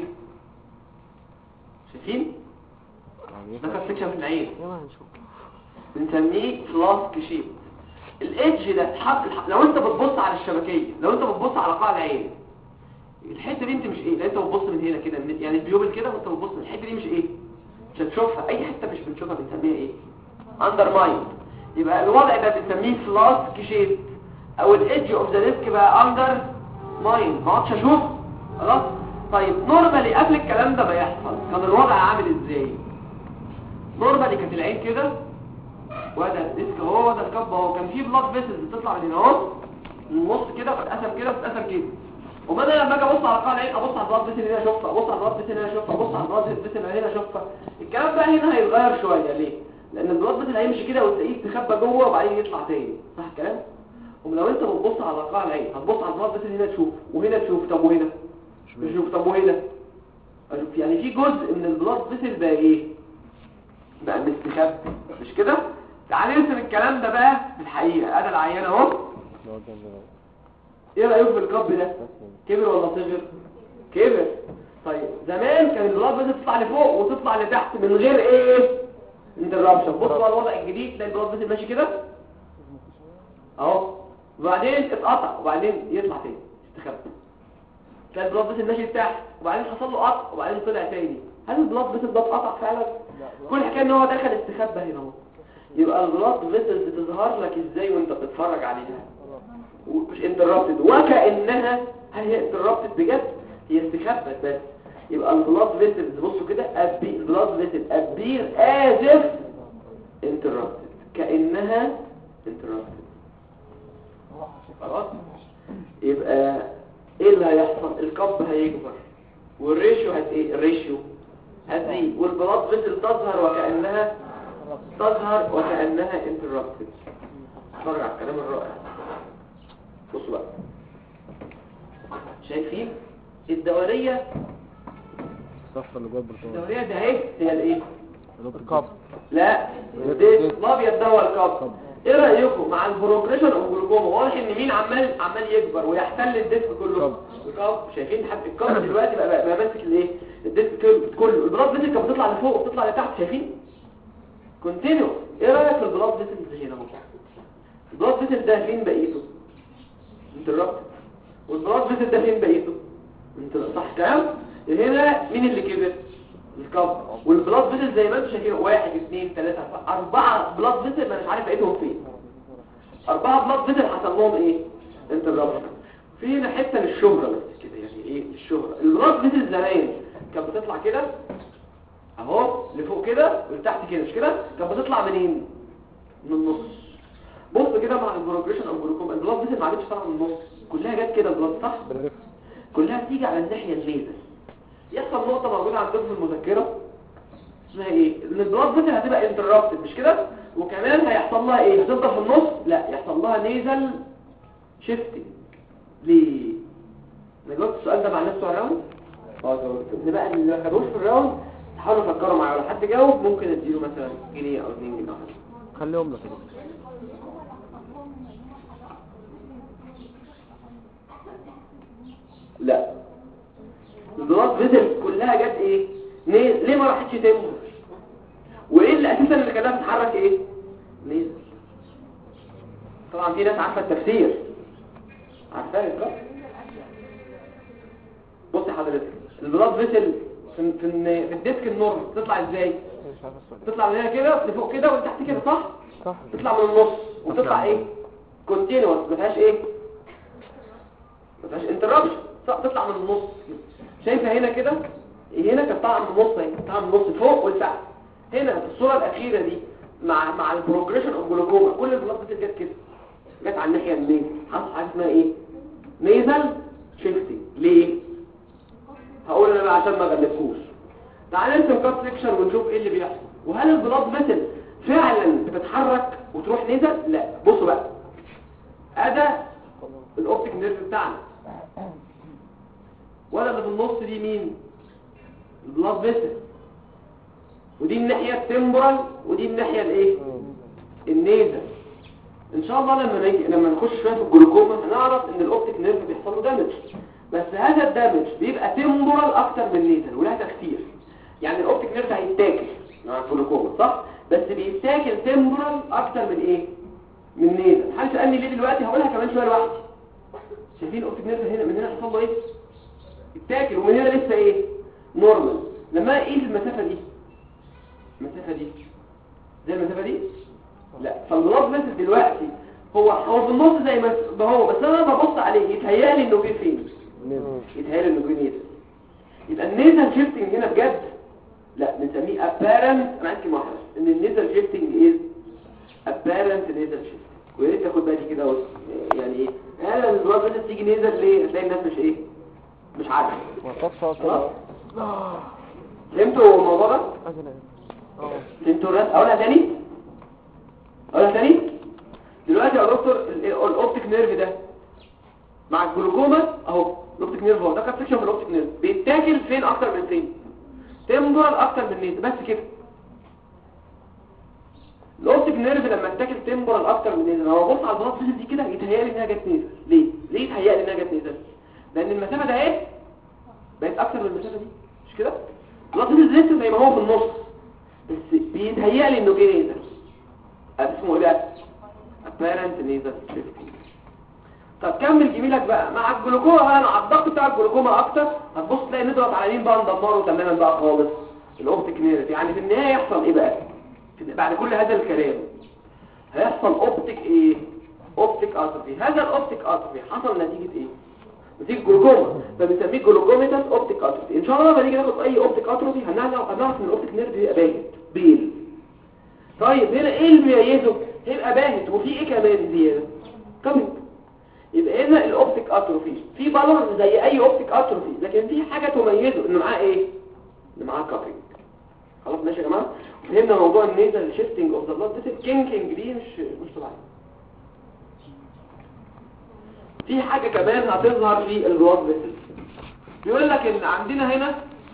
شايفين ده كان سكشن في العين بنسميه فلاسك شيب الايدج ده حط لو انت بتبص على الشبكيه لو انت بتبص على قاع العين الحته دي انت مش ايه لو انت بتبص من هنا كده من- يعني البيوبل كده وانت بتبص من الحته دي مش ايه مش هتشوفها اي حته مش بنشوفها بنسميها ايه اندر مايند يبقى الوضع ده بنسميه فلاسك شيب او الايدج اوف ذا ديسك بقى اندر مايند ما عادش اشوف خلاص طيب نورمالي قبل الكلام ده ما يحصل كان الوضع عامل ازاي نورمالي كانت العين كده وده الديسك اهو وده الكب اهو كان في بلاد فيسلز بتطلع من هنا اهو من النص كده بتتقسم كده بتتقسم كده وما انا لما اجي ابص على قاع العين ابص على البلاد فيسل هنا اشوفها ابص على البلاد فيسل هنا اشوفها ابص على البلاد فيسل هنا اشوفها الكلام بقى هنا هيتغير شويه ليه لان البلاد فيسل هيمشي كده وتلاقيه يستخبى جوه وبعدين يطلع تاني صح الكلام ولو انت بتبص على قاع العين هتبص على البلاد فيسل هنا تشوف وهنا تشوف طب وهنا تشوف طب وهنا أشوف يعني في جزء من البلاد فيسل بقى ايه بقى مستخبي مش كده تعالى نرسم الكلام ده بقى في الحقيقه ادي العيان اهو ايه رايك في الكب ده كبر ولا صغر كبر طيب زمان كان البلاد فيسل تطلع لفوق وتطلع لتحت من غير ايه انترابشن بص بقى الوضع الجديد تلاقي البلاد فيسل ماشي كده اهو وبعدين اتقطع وبعدين يطلع تاني استخبى تلاقي البلاد فيسل ماشي لتحت وبعدين حصل له قطع وبعدين طلع تاني هل البلاد فيسل ده اتقطع فعلا كل الحكايه ان هو دخل استخبى هنا اهو يبقى البلاد فيسل بتظهر لك ازاي وانت بتتفرج عليها مش انترابتد وكانها هل هي انترابتد بجد هي استخبت بس يبقى البلاد فيسلز بصوا كده أبي البلاد فيسل ابير ازف انترابتد كانها انترابتد خلاص يبقى ايه اللي هيحصل الكب هيكبر والريشيو هت ايه الريشيو هتزيد والبلاد فيسل تظهر وكانها تظهر وكانها انترابتد اتفرج على الكلام الرائع بصوا بقى شايفين الدورية الصفة اللي جوه البرتقال الدورية ده اهي هي الايه الكب لا ده الابيض ده هو الكاب ايه رايكم مع البروجريشن اوف جلوكوما واضح ان مين عمال عمال يكبر ويحتل الديسك كله الكاب شايفين حتى الكاب دلوقتي بقى بقى ماسك الايه الديسك كله البلاد فيسل كانت بتطلع لفوق وبتطلع لتحت شايفين كونتينيو ايه رايك في البلاد فيسل هنا اهو البلاد فيسل ده فين بقيته انتربت والبلاد فيسل ده فين بقيته انت صح كلام هنا مين اللي كبر الكب والبلاد فيسل زي ما انتم شايفين واحد اثنين ثلاثة أربعة بلاد فيسل ما مش عارف بقيتهم فين أربعة بلاد فيسل حصل لهم ايه انتربت في هنا حتة للشهرة بس كده يعني ايه للشهرة البلاد فيسل زمان كانت بتطلع كده اهو لفوق كده ولتحت كده مش كده كانت بتطلع منين من النص بص كده مع البروجريشن او جلوكوما البلاد فيسل ما عادتش طالعه من النص كلها جت كده البلاد صح كلها بتيجي على الناحيه النيزل يحصل نقطه موجوده عندكم في المذكره اسمها ايه ان البلاد فيسل هتبقى انترابتد مش كده وكمان هيحصل لها ايه هتفضل في النص لا يحصل لها نيزل شيفتنج ليه انا جاوبت السؤال ده مع الناس بتوع الراوند اه جاوبت ان بقى اللي ما خدوش في الراوند تحاولوا تفكروا معايا لو حد جاوب ممكن اديله مثلا جنيه او 2 جنيه أو حاجة. خليهم لك كده لا البلاد فيزل كلها جت ايه ليه, ليه ما راحتش تنزل وايه اللي اساسا اللي خلاها تتحرك ايه نزل طبعا في ناس عارفه التفسير عارفاه الكلام بص يا حضرتك البلاد فيزل في في في الديسك النورمال تطلع ازاي مش عارف السؤال تطلع من هنا كده لفوق كده وتحت كده صح صح تطلع من النص وتطلع ايه كونتينوس ما فيهاش ايه ما فيهاش انتربشن تطلع من النص شايفه هنا كده هنا كانت طالعه من النص اهي كانت طالعه من النص فوق ولتحت هنا في الصوره الاخيره دي مع مع البروجريشن اوف جلوكوما كل البلاد بتاعت جت كده جت على الناحيه اليمين حصل حاجه اسمها ايه نيزل شيفتنج ليه هقول انا بقى عشان ما اغلبكوش تعال نرسم كات سيكشن ونشوف ايه اللي بيحصل وهل البلاد فيسل فعلا بتتحرك وتروح نزل لا بصوا بقى ادى الاوبتيك نيرف بتاعنا ولا اللي في النص دي مين البلاد فيسل ودي الناحيه التمبرال ودي الناحيه الايه النيزل ان شاء الله لما نيجي لما نخش شويه في الجلوكوما هنعرف ان الاوبتيك نيرف بيحصل له دامج بس هذا الدامج بيبقى تمبرال اكتر من نيزل ولها تفسير يعني الاوبتيك نيرف هيتاكل مع الجلوكوما صح بس بيتاكل تمبرال اكتر من ايه من نيزل حد سالني ليه دلوقتي هقولها كمان شويه لوحدي شايفين الاوبتيك نيرف هنا من هنا حصل له ايه يتاكل ومن هنا لسه ايه نورمال لما ايه المسافه دي المسافه دي زي المسافه دي لا فالبلاد فيسل دلوقتي هو هو في النص زي ما ما هو بس انا ببص عليه يتهيألي انه جه فين يتهيألي انه جه نيزل يبقى النيزل شيفتنج هنا بجد لا بنسميه apparent انا عايز كلمه واحده بس، ان النيزل شيفتنج از apparent nasal shifting ويا ريت تاخد بالي كده بص يعني ايه هل الوقت بس تيجي نيزل ليه هتلاقي الناس مش ايه مش عارفه ما صدفة خلاص فهمتوا الموضوع ده فهمتوا الرسم اقولها تاني اقولها تاني دلوقتي يا دكتور ال- ال- الاوبتيك نيرف ده مع الجلوكوما اهو الاوبتيك نيرف اهو ده كان سيكشن من الاوبتيك نيرف بيتاكل فين اكتر من فين تمبرال اكتر من نيزل بس كده الاوبتيك نيرف لما يتاكل تمبرال اكتر من نيزل هو بص على البلاط فيزل دي كده يتهيألي انها جت نيزل ليه ليه يتهيألي انها جت نيزل لان المسافه ده اهي بقت اكتر من المسافه دي مش كده البلاط فيزل لسه زي ما هو في النص بس بيتهيألي انه جه نيزل اسمه ايه بقى apparent nasal shifting طب كمل جميلك بقى مع الجلوكوما بقى انا على الضغط بتاع الجلوكوما اكتر هتبص تلاقي نضغط على مين بقى ندمره تماما بقى خالص الاوبتيك نيرف يعني في النهايه يحصل ايه بقى في- بعد كل هذا الكلام هيحصل اوبتيك ايه اوبتيك اتروفي هذا الاوبتيك اتروفي حصل نتيجه ايه نتيجه جلوكوما فبنسميه جلوكوميتاس اوبتيك اتروفي ان شاء الله لما نيجي ناخد اي اوبتيك اتروفي هنعرف هنعرف ان الاوبتيك نيرف بيبقى باهت بيل طيب هنا ايه اللي بيميزه هيبقى باهت وفي ايه كمان زياده كمل يبقى هنا الاوبتيك اتروفي في بالانس زي اي اوبتيك اتروفي لكن في حاجه تميزه انه معاه ايه ان معاه كابينج خلاص ماشي يا جماعه فهمنا موضوع النيزل شيفتنج اوف ذا بلاد فيسل كينكينج دي مش مش طبيعيه في حاجه كمان هتظهر في البلاد فيسل بيقول لك ان عندنا هنا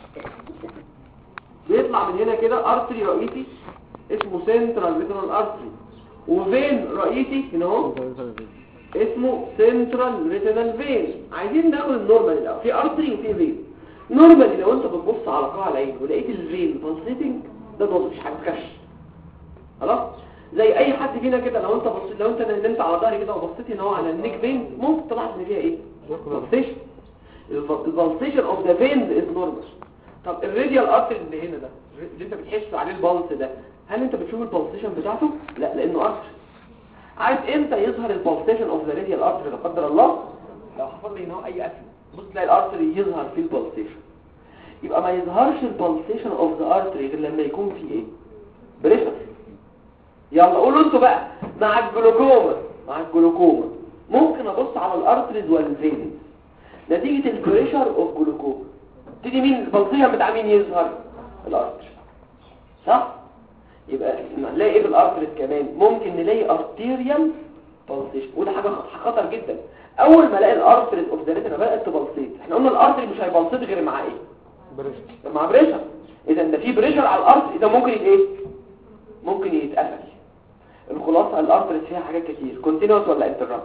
بيطلع من هنا كده ارتري رئيسي اسمه سنترال ريتينال ارتري وفين رئيسي هنا اهو اسمه سنترال ريتينال فين عايزين ناخد النورمال الاول في ارتري وفي فين نورمالي لو انت بتبص على قاع العين ولقيت الفين بلسيتنج ده نورمال مش حاجه كش خلاص زي اي حد فينا كده لو انت بصيت لو انت نمت على ظهري كده وبصيت هنا اهو على النيك فين ممكن تلاحظ ان فيها ايه بلسيشن البلسيشن اوف ذا فين از نورمال طب الراديال ارتري اللي هنا ده اللي انت بتحس عليه البلس ده هل انت بتشوف البلسيشن بتاعته لا لانه ارتري عارف امتى يظهر البلسيشن اوف ذا راديال ارتري لا قدر الله لو حصل لي ان هو اي اسم بص تلاقي الارتري يظهر فيه البلسيشن يبقى ما يظهرش البلسيشن اوف ذا ارتري غير لما يكون في ايه بريشر يلا قولوا انتوا بقى مع الجلوكوما مع الجلوكوما ممكن ابص على الارتريز والفينز نتيجة البريشر اوف جلوكوما تيجي مين البلسيشن بتاع مين يظهر الارتري صح يبقى نلاقي ايه بالارتريز كمان ممكن نلاقي ارتيريال بلسيشن وده حاجه خطر جدا اول ما الاقي الارتريز اوف ذا ريتنا بدات تبلسيت احنا قلنا الارتري مش هيبلسيت غير مع ايه بريشة مع بريشر اذا ده في بريشر على الارض اذا ممكن يت ايه ممكن يتقفل الخلاصه الارتريز فيها حاجات كتير كونتينوس ولا انترابت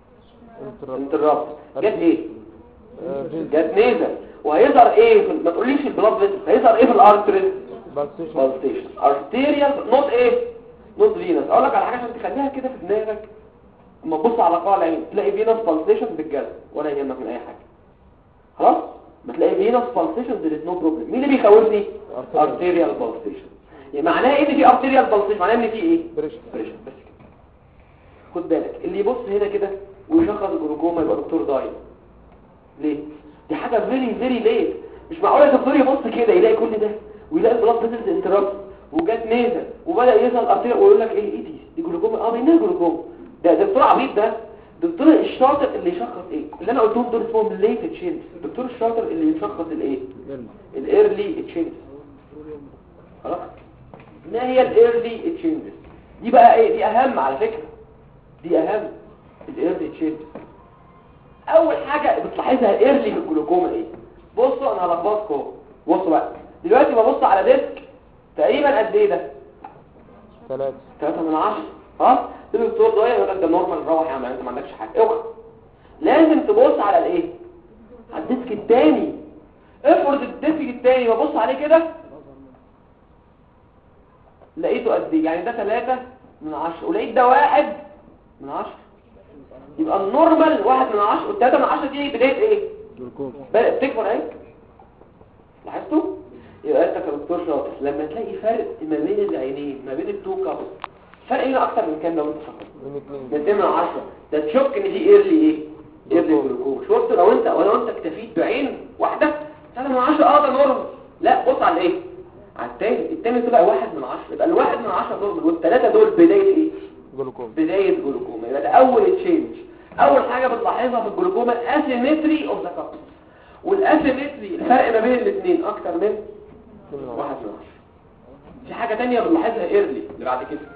انترابت جت ايه جت نيزل وهيظهر ايه في ما تقوليش البلاد فيسل هيظهر ايه في الارتريز بالسيشن بالستيشن ارتيريال نوت ايه نوت فينس اقول لك على حاجه عشان تخليها كده في دماغك اما تبص على قاع العين تلاقي فينس بالستيشن بالجد ولا يهمك من اي حاجه خلاص ما تلاقي فينس بالستيشن there is no problem مين اللي بيخوفني Arterial. ارتيريال بالستيشن يعني معناه ايه ان في ارتيريال بالستيشن معناه ان في ايه بريشة بريشر بس كده خد بالك اللي يبص هنا كده ويشخص الجلوكوما يبقى دكتور ضايع ليه دي حاجه فيري فيري ليت مش معقول الدكتور يبص كده يلاقي كل ده ويلاقي البلاد فيسلز انترابت وجات نيزل وبدا يظهر ارتيريال ويقول لك ايه ايه دي دي جلوكوما اه بينها جلوكوما ده ده دكتور عبيط ده الدكتور الشاطر اللي يشخص ايه اللي انا قلتهم دول اسمهم ليت تشينج الدكتور الشاطر اللي يشخص الايه الايرلي تشينج خلاص ما هي الايرلي تشينجز دي بقى ايه دي اهم على فكره دي اهم الايرلي تشينج اول حاجه بتلاحظها ايرلي في الجلوكوما ايه بصوا انا هلخبطكم اهو. بصوا بقى دلوقتي ببص على ديسك تقريبا قد ايه ده ثلاثة 3 من 10 اه الدكتور ضايع يقول لك ده نورمال روح يا عم انت ما عندكش حاجه اوعى لازم تبص على الايه على الديسك الثاني افرض الديسك الثاني ببص عليه كده لقيته قد ايه يعني ده 3 من 10 ولقيت ده واحد من 10 يبقى النورمال واحد من 10 والتلاتة من 10 دي بدايه ايه بدأت تكبر اهي لاحظتوا يبقى انت كدكتور شاطر لما تلاقي فرق ما بين العينين ما بين التو كابل فرق هنا اكتر من كام لو انت شاطر من اتنين ده 2 من 10 ده تشك ان دي ايرلي ايه ايرلي جلوكوما شفت لو انت ولو انت اكتفيت بعين واحده 3 من 10 اه التاني التاني طلع واحد من عشرة يبقى الواحد من عشرة دول والثلاثة دول بداية ايه جلوكوم بداية جلوكوما يبقى ده اول تشينج اول حاجة بتلاحظها في الجلوكوما asymmetry of the cup والاسيمتري الفرق ما بين الاثنين اكتر من واحد من عشرة في حاجة تانية بنلاحظها ايرلي اللي بعد كده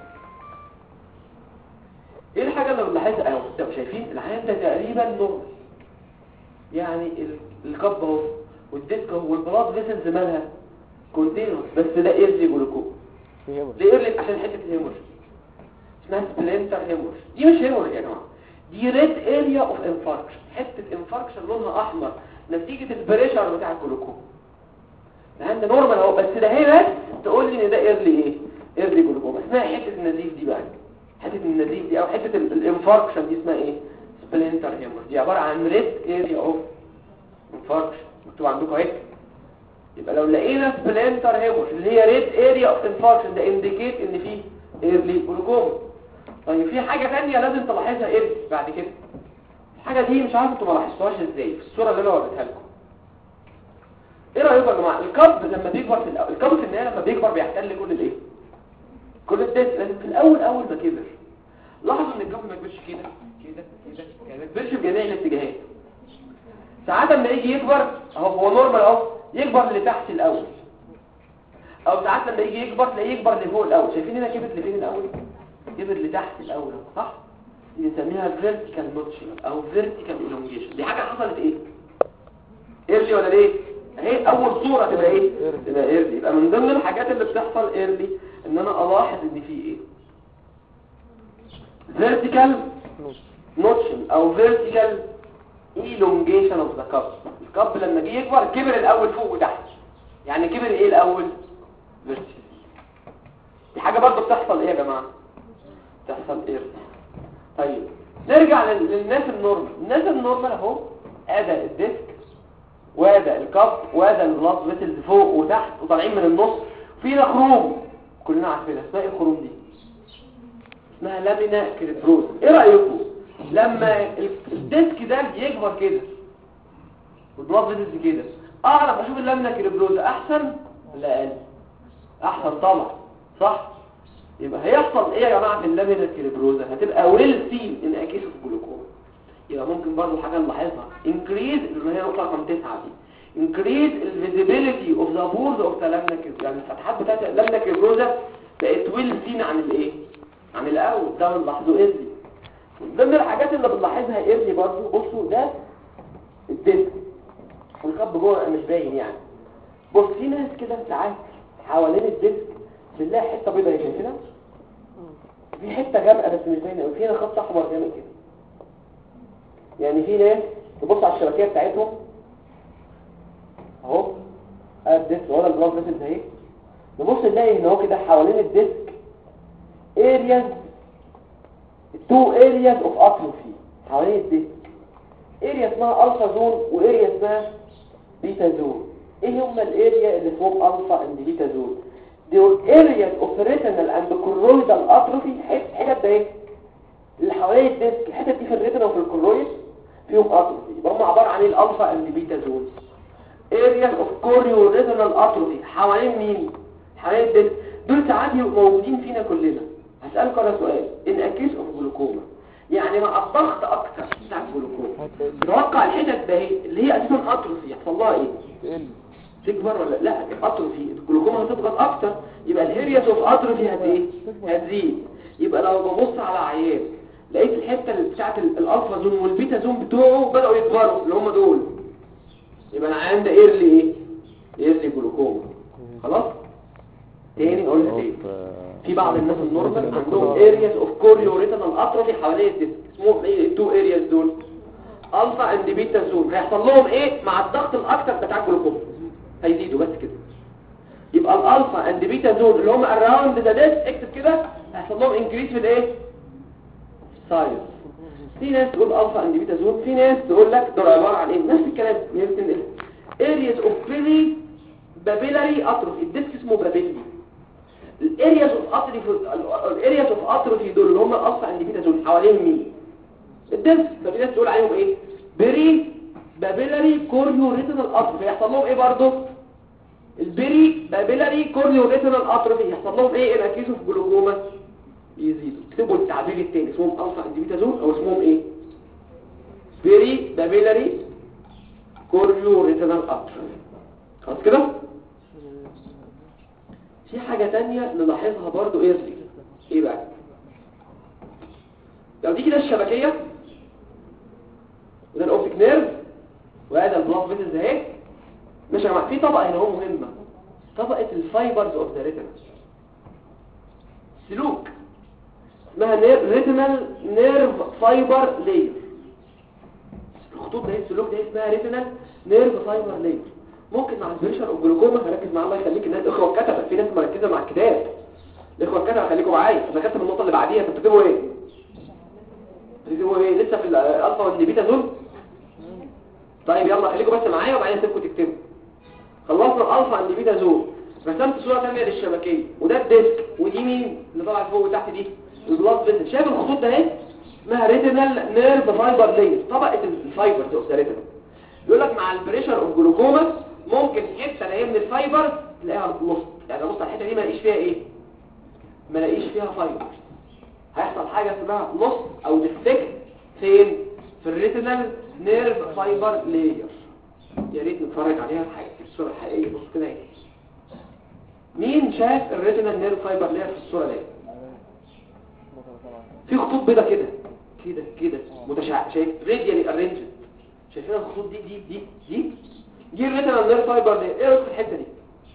ايه الحاجة اللي بنلاحظها اهو انتوا شايفين العيان ده تقريبا نورمال يعني ال- الكب اهو والديسك اهو والبلاط فيسلز مالها كونتينوس بس ده ايرلي جلوكوما في هيموريج دي ايرلي عشان حته الهيموريج اسمها سبلنتر هيموريج دي مش هيموريج يا جماعه دي ريد اريا اوف انفاركشن حته انفاركشن لونها احمر نتيجه البريشر بتاع الجلوكوما لان ده نورمال اهو بس ده هي بس تقول لي ان ده ايرلي ايه ايرلي جلوكوما اسمها حته النزيف دي بقى حته النزيف دي او حته ال- الانفاركشن دي اسمها ايه سبلنتر هيموريج دي عباره عن ريد اريا اوف انفاركشن مكتوب عندكم اهي يبقى لو لقينا سبلنتر هيموريج اللي هي ريد اريا اوف انفاركشن ده انديكيت ان في ايرلي جلوكوما طيب في حاجه ثانيه لازم تلاحظها ايه بعد كده الحاجه دي مش عارف انتوا ما لاحظتوهاش ازاي في الصوره اللي انا وريتها لكم ايه رايكم يا جماعه الكب لما بيكبر في الأول الكب في النهايه لما بيكبر بيحتل كل الايه كل الدس لازم في الاول اول ما كبر لاحظوا ان الكب ما كبرش كده كده كده كده ما كبرش في جميع الاتجاهات ساعات لما يجي يكبر اهو هو نورمال اهو يكبر لتحت الاول او ساعات لما يجي يكبر تلاقيه يكبر لفوق الاول شايفين هنا كبر لفين الاول كبر لتحت الاول أهو، صح دي بنسميها فيرتيكال نوتشنج او فيرتيكال الونجيشن دي حاجه حصلت ايه ايرلي ولا ليه اهي اول صوره تبقى ايه تبقى ايرلي يبقى من ضمن الحاجات اللي بتحصل ايرلي ان انا الاحظ ان في ايه فيرتيكال نوتشنج او فيرتيكال elongation of the cup الكب لما جه يكبر كبر الاول فوق وتحت يعني كبر ايه الاول vertical دي حاجه برضه بتحصل ايه يا جماعه بتحصل ايه طيب نرجع لل- للناس النورمال الناس النورمال اهو ادى الديسك وادى الكب وادى البلاط فيسلز فوق وتحت وطالعين من النص في خروم كلنا عارفينها اسمها ايه الخروم دي اسمها لامينا كريبروز ايه رايكم لما الديسك ده يكبر كده والبلاط فيسلز كده اعرف اشوف اللامينا كريبروز احسن ولا اقل احسن طبعا صح يبقى هيحصل ايه يا جماعه في اللامينا كريبروزا هتبقى ويل سين ان اكيس اوف جلوكوما يبقى ممكن برضه حاجه نلاحظها انكريز اللي هي نقطه رقم 9 دي انكريز الفيزيبيليتي اوف ذا بورز اوف ذا لامينا كريبروزا يعني الفتحات بتاعت اللامينا كريبروزا بقت ويل سين عن الايه عن الاول ده بنلاحظه ايرلي من ضمن الحاجات اللي بنلاحظها ايرلي برضه بصوا ده الديسك والكب جوه مش باين يعني بص في ناس كده ساعات حوالين الديسك بنلاقي حته بيضاء هنا كده في حته غامقه بس مش باينه قوي في هنا خط احمر غامق كده يعني في ناس تبص على الشبكيه بتاعتهم اهو ادي الديسك ولا البلاد فيسلز اهي نبص نلاقي ان هو كده حوالين الديسك areas two areas of atrophy حوالين الديسك اريا اسمها الفا زون واريا اسمها بيتا زون ايه هم الاريا اللي فوق الفا اند بيتا زون دول areas of retinal and choroidal atrophy حت- حتت ده ايه اللي حوالين الديسك الحتت دي في الريتنا وفي الكرويد فيهم atrophy يبقى هم عبارة عن ايه الالفا اند بيتا زون areas of chorioretinal atrophy حوالين مين حوالين الديسك دول ساعات يبقوا موجودين فينا كلنا هسألك انا سؤال ان اكيس اوف جلوكوما يعني مع الضغط اكتر بتاع الجلوكوما نوقع الحتت ده اهي اللي هي اساسا اتروفي يحصل لها ايه تقل تكبر ولا لا اتروفي الجلوكوما هتضغط اكتر يبقى الهيرياس اوف اتروفي هت ايه هتزيد يبقى لو ببص على عيان لقيت الحته اللي بتاعت ال- الالفا زون والبيتا زون بتوعه بداوا يكبروا اللي هم دول يبقى العيان ده ايرلي ايه ايرلي جلوكوما خلاص تاني اقول لك ايه في بعض الناس النورمال عندهم areas of chorioretinal atrophy حوالين الديسك اسمهم ايه التو areas دول الفا اند بيتا زون هيحصل لهم ايه مع الضغط الاكتر بتاع الجلوكوز هيزيدوا بس كده يبقى الالفا اند بيتا زون اللي هم اراوند ذا ديسك اكتب كده هيحصل لهم انكريس في الايه سايز في ناس تقول الفا اند بيتا زون في ناس تقول لك دول عباره عن ايه نفس الكلام يمكن areas of peri babillary atrophy الديسك اسمه بابيلي الارياز اوف اتروفي الارياز اوف اتروفي دول اللي هم الالفا اند بيتا زون حوالين مين الديسك ففي ناس تقول عليهم ايه بري بابيلاري كوريو ريتينال اتروفي يحصل لهم ايه برضه البيري بابيلاري كورنيو ريتينال اتروفي يحصل لهم ايه ان اكيسو في جلوكوما يزيدوا اكتبوا التعبير التاني اسمهم الفا انديبيتازون او اسمهم ايه بيري بابيلاري كورنيو ريتينال اتروفي خلاص كده في حاجة تانية نلاحظها برضو ايرلي ايه بقى لو دي كده الشبكية وده الاوبتيك نيرف وهذا البلاك فيتلز اهي مش يا جماعه في طبقة هنا هو مهمة طبقة الفايبرز اوف ذا ريتنا سلوك اسمها ريتينال نيرف فايبر لاير الخطوط ده السلوك ده اسمها ريتينال نيرف فايبر لاير ممكن مع البريشر او الجلوكوما هركز مع الله يخليك الناس اخوه الكتبه في ناس مركزه مع الكتاب الاخوه الكتبه خليكم معايا انا كاتب النقطه اللي بعديها انتوا بتكتبوا ايه بتكتبوا ايه لسه في الالفا والبيتا دول طيب يلا خليكم بس معايا وبعدين اسيبكم تكتبوا خلصنا الالفا عند بيتا زون رسمت صوره ثانيه للشبكيه وده الديسك ودي مين اللي طلعت فوق وتحت دي البلاد فيسل شايف الخطوط ده اهي اسمها ريتينال نيرف فايبر لاير طبقه الفايبر دي اوف ذا ريتينال يقول لك مع البريشر اوف جلوكوما ممكن حته اللي هي من الفايبر تلاقيها نص يعني نص الحته دي ما الاقيش فيها ايه ما الاقيش فيها فايبر هيحصل حاجه اسمها نص او ديفكت فين في الريتينال نيرف فايبر لاير يا ريت نتفرج عليها الحاجة الصورة الحقيقية بص كده اهي مين شاف الريتينال نيرف فايبر لاير في الصورة دي في خطوط بيضة كده كده كده متشع شايف راديالي ارينجد شايفين الخطوط دي دي دي دي دي الريتينال نيرف فايبر لاير ايه رأيك في الحتة دي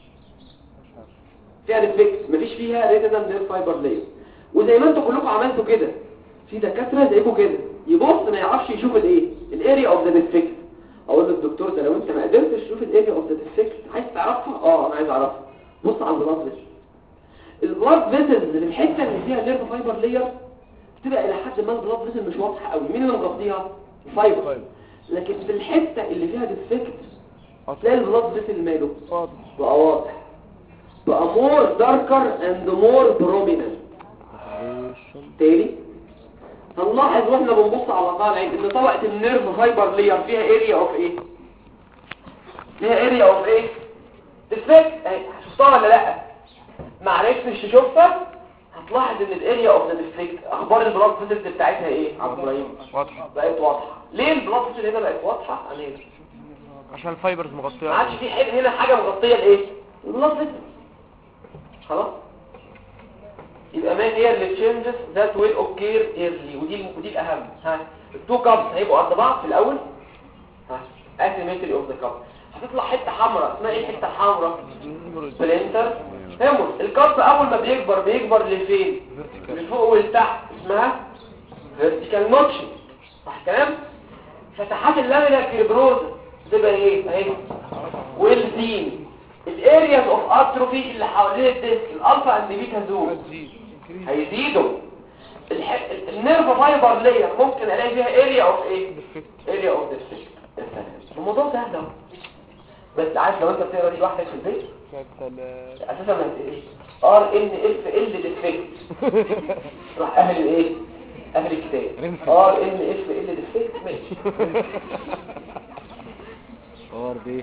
فيها ديفكت مفيش فيها ريتينال نيرف فايبر لاير وزي ما انتوا كلكم عملتوا كده في دكاترة زيكم كده يبص ما يعرفش يشوف الايه الاريا اوف ذا ديفكت اقول للدكتور ده لو انت ما قدرتش تشوف الاريا اوف ذا ديفكت عايز تعرفها اه انا عايز اعرفها بص على البلاد فيسل البلاد فيسل اللي في الحته اللي فيها نيرف فايبر لاير بتبقى الى حد ما البلاد فيسل مش واضحه قوي مين اللي مغطيها الفايبر لكن في الحته اللي فيها ديفكت تلاقي البلاد فيسل ماله واضح بقى واضح بقى مور داركر اند مور بروميننت تاني هنلاحظ واحنا بنبص على قاع العين ان طبقه النيرف فايبر لير فيها اريا اوف ايه فيها اريا اوف ايه ديفكت اهي شفتها ولا لا ما عرفتش تشوفها هتلاحظ ان الاريا اوف ذا ديفكت اخبار البلاد فيسلز بتاعتها ايه يا عبد ابراهيم واضح بقت واضحه ليه البلاد فيسل هنا بقت واضحه عن عشان الفايبرز مغطيه ما عادش في حاجه هنا حاجه مغطيه الايه البلاد فيسل خلاص يبقى ما هي اللي تشينجز ذات ويل اوكير ايرلي ودي ودي الاهم ها التو كابس هيبقوا قد بعض في الاول ها اسيمتري اوف ذا كاب هتطلع حته حمراء اسمها ايه الحته الحمراء سبلنتر هيمور الكاب اول ما بيكبر بيكبر لفين لفوق ولتحت اسمها فيرتيكال نوتشن صح الكلام فتحات اللامينا كريبروز تبقى ايه اهي والزين الارياز اوف اتروفي اللي حوالين الديسك الالفا اند بيتا زون هيزيدوا الح... النيرف فايبر لاير ممكن الاقي فيها اريا اوف ايه اريا اوف ديفكت الموضوع سهل اهو بس عارف لو انت بتقرا دي لوحدك في البيت اساسا ما ايه ار ان اف ال ديفكت راح اهل الايه اهل الكتاب ار ان اف ال ديفكت ماشي صور دي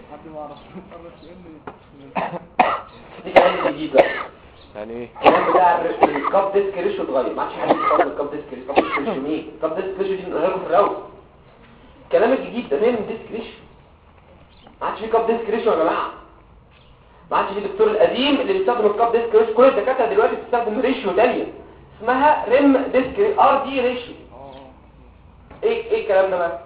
دي كلام جديد بقى يعني ايه الكلام بتاع الكاب ديسك ريشيو اتغير ما عادش حد يستخدم الكاب ديسك ريشيو الكاب ديسك ريشيو مين الكاب ديسك ريشيو دي نقولها لكم في الاول الكلام الجديد ده من ديسك ريشيو ما عادش في كاب ديسك ريشيو يا جماعه ما عادش في الدكتور القديم اللي بيستخدم الكاب ديسك ريشيو كل الدكاتره دلوقتي بتستخدم ريشيو ثانيه اسمها ريم ديسك ار دي ريشيو ايه ايه الكلام ده بقى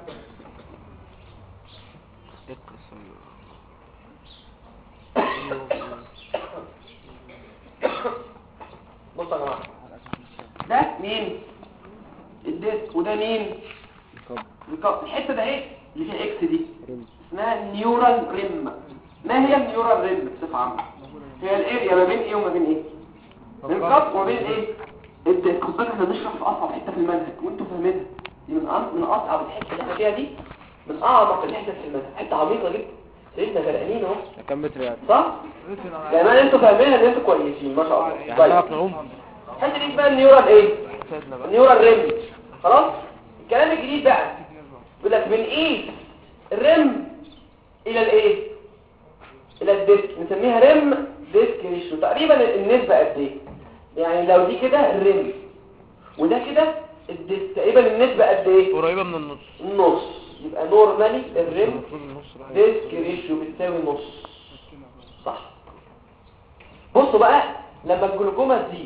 بصوا يا جماعه ده مين الديسك وده مين الكاب الحته ده ايه اللي فيها اكس دي اسمها نيورال ريم ما هي النيورال ريم بصفه عامه هي الاريا ما بين ايه وما بين ايه بين الكاب وما بين ايه الديسك خد بالك احنا بنشرح في اصعب حته في المنهج وانتوا فاهمينها دي من أص- من اصعب الحته اللي احنا فيها دي من اعمق الحته في المنهج حته عميقه جدا سيدنا غرقانين اهو كم متر يعني صح؟ كمان انتوا فاهمينها ان انتوا كويسين ما شاء الله يعني طيب نعرف نعوم الحته دي اسمها النيورال ايه سيدنا بقى النيورال ريم خلاص الكلام الجديد بقى بيقول لك بنقيس الريم الى الايه الى الديسك الديسك نسميها ريم ديسك ريشيو تقريبا النسبة قد ايه يعني لو دي كده الريم وده كده الديسك تقريبا النسبة قد ايه قريبة من النص النص يبقى نورمالي الريم المفروض النص بقى ديسك ريشيو بتساوي نص صح بصوا بقى لما الجلوكوما تزيد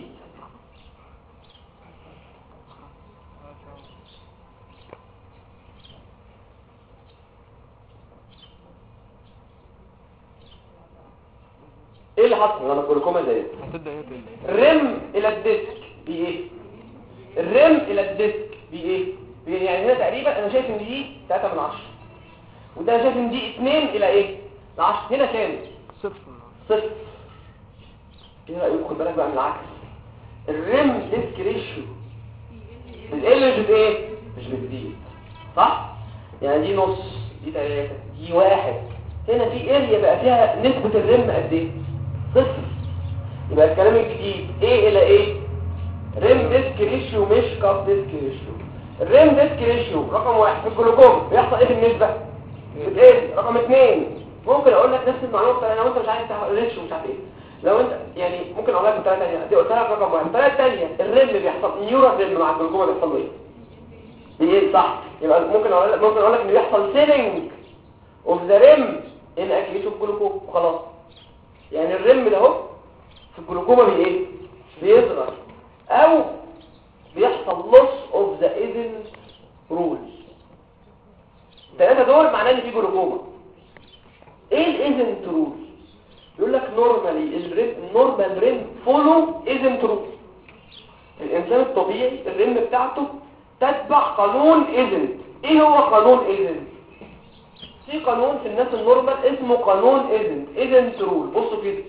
ايه اللي حصل لما الجلوكوما زادت هتبدأ هي تقل الرم الى الديسك بايه الرم الى الديسك بايه بإيه؟ يعني هنا تقريبا انا شايف ان دي 3 من 10 وده أنا شايف ان دي 2 الى ايه ل 10 هنا كام صفر صفر ايه رايكم خد بالك بقى من العكس الرم ديسك ريشيو بتقل مش بايه مش بتزيد صح يعني دي نص دي 3 دي واحد هنا في اريا بقى فيها نسبة الرم قد ايه صفر يبقى الكلام الجديد ايه الى ايه ريم ديسك ريشيو مش كاب ديسك ريشيو الريم ديسك ريشيو رقم واحد في الجلوكوم بيحصل ايه في النسبة بتقل رقم اثنين ممكن اقول لك نفس المعلومه بتاع لو انت مش عايز تعرف ريشيو مش عارف ايه لو انت يعني ممكن اقول لك بطريقه ثانيه دي قلت لك رقم واحد الطريقه الثانيه الريم بيحصل نيورال ريم مع الجلوكوما بيحصل له ايه بايه صح يبقى ممكن اقول لك ممكن اقول لك ان بيحصل سيلينج اوف ذا ريم ان اكيوت الجلوكوما وخلاص يعني الريم ده اهو في الجلوكوما بايه بيصغر او بيحصل loss of the Eden rules الثلاثه دول معناه ان في جلوكوما ايه الايزنت رول يقول لك نورمالي النورمال ريم فولو ايزنت رول الانسان الطبيعي الريم بتاعته تتبع قانون ايزنت ايه هو قانون ايزنت في قانون في الناس النورمال اسمه قانون ايزنت ايزنت رول بصوا كده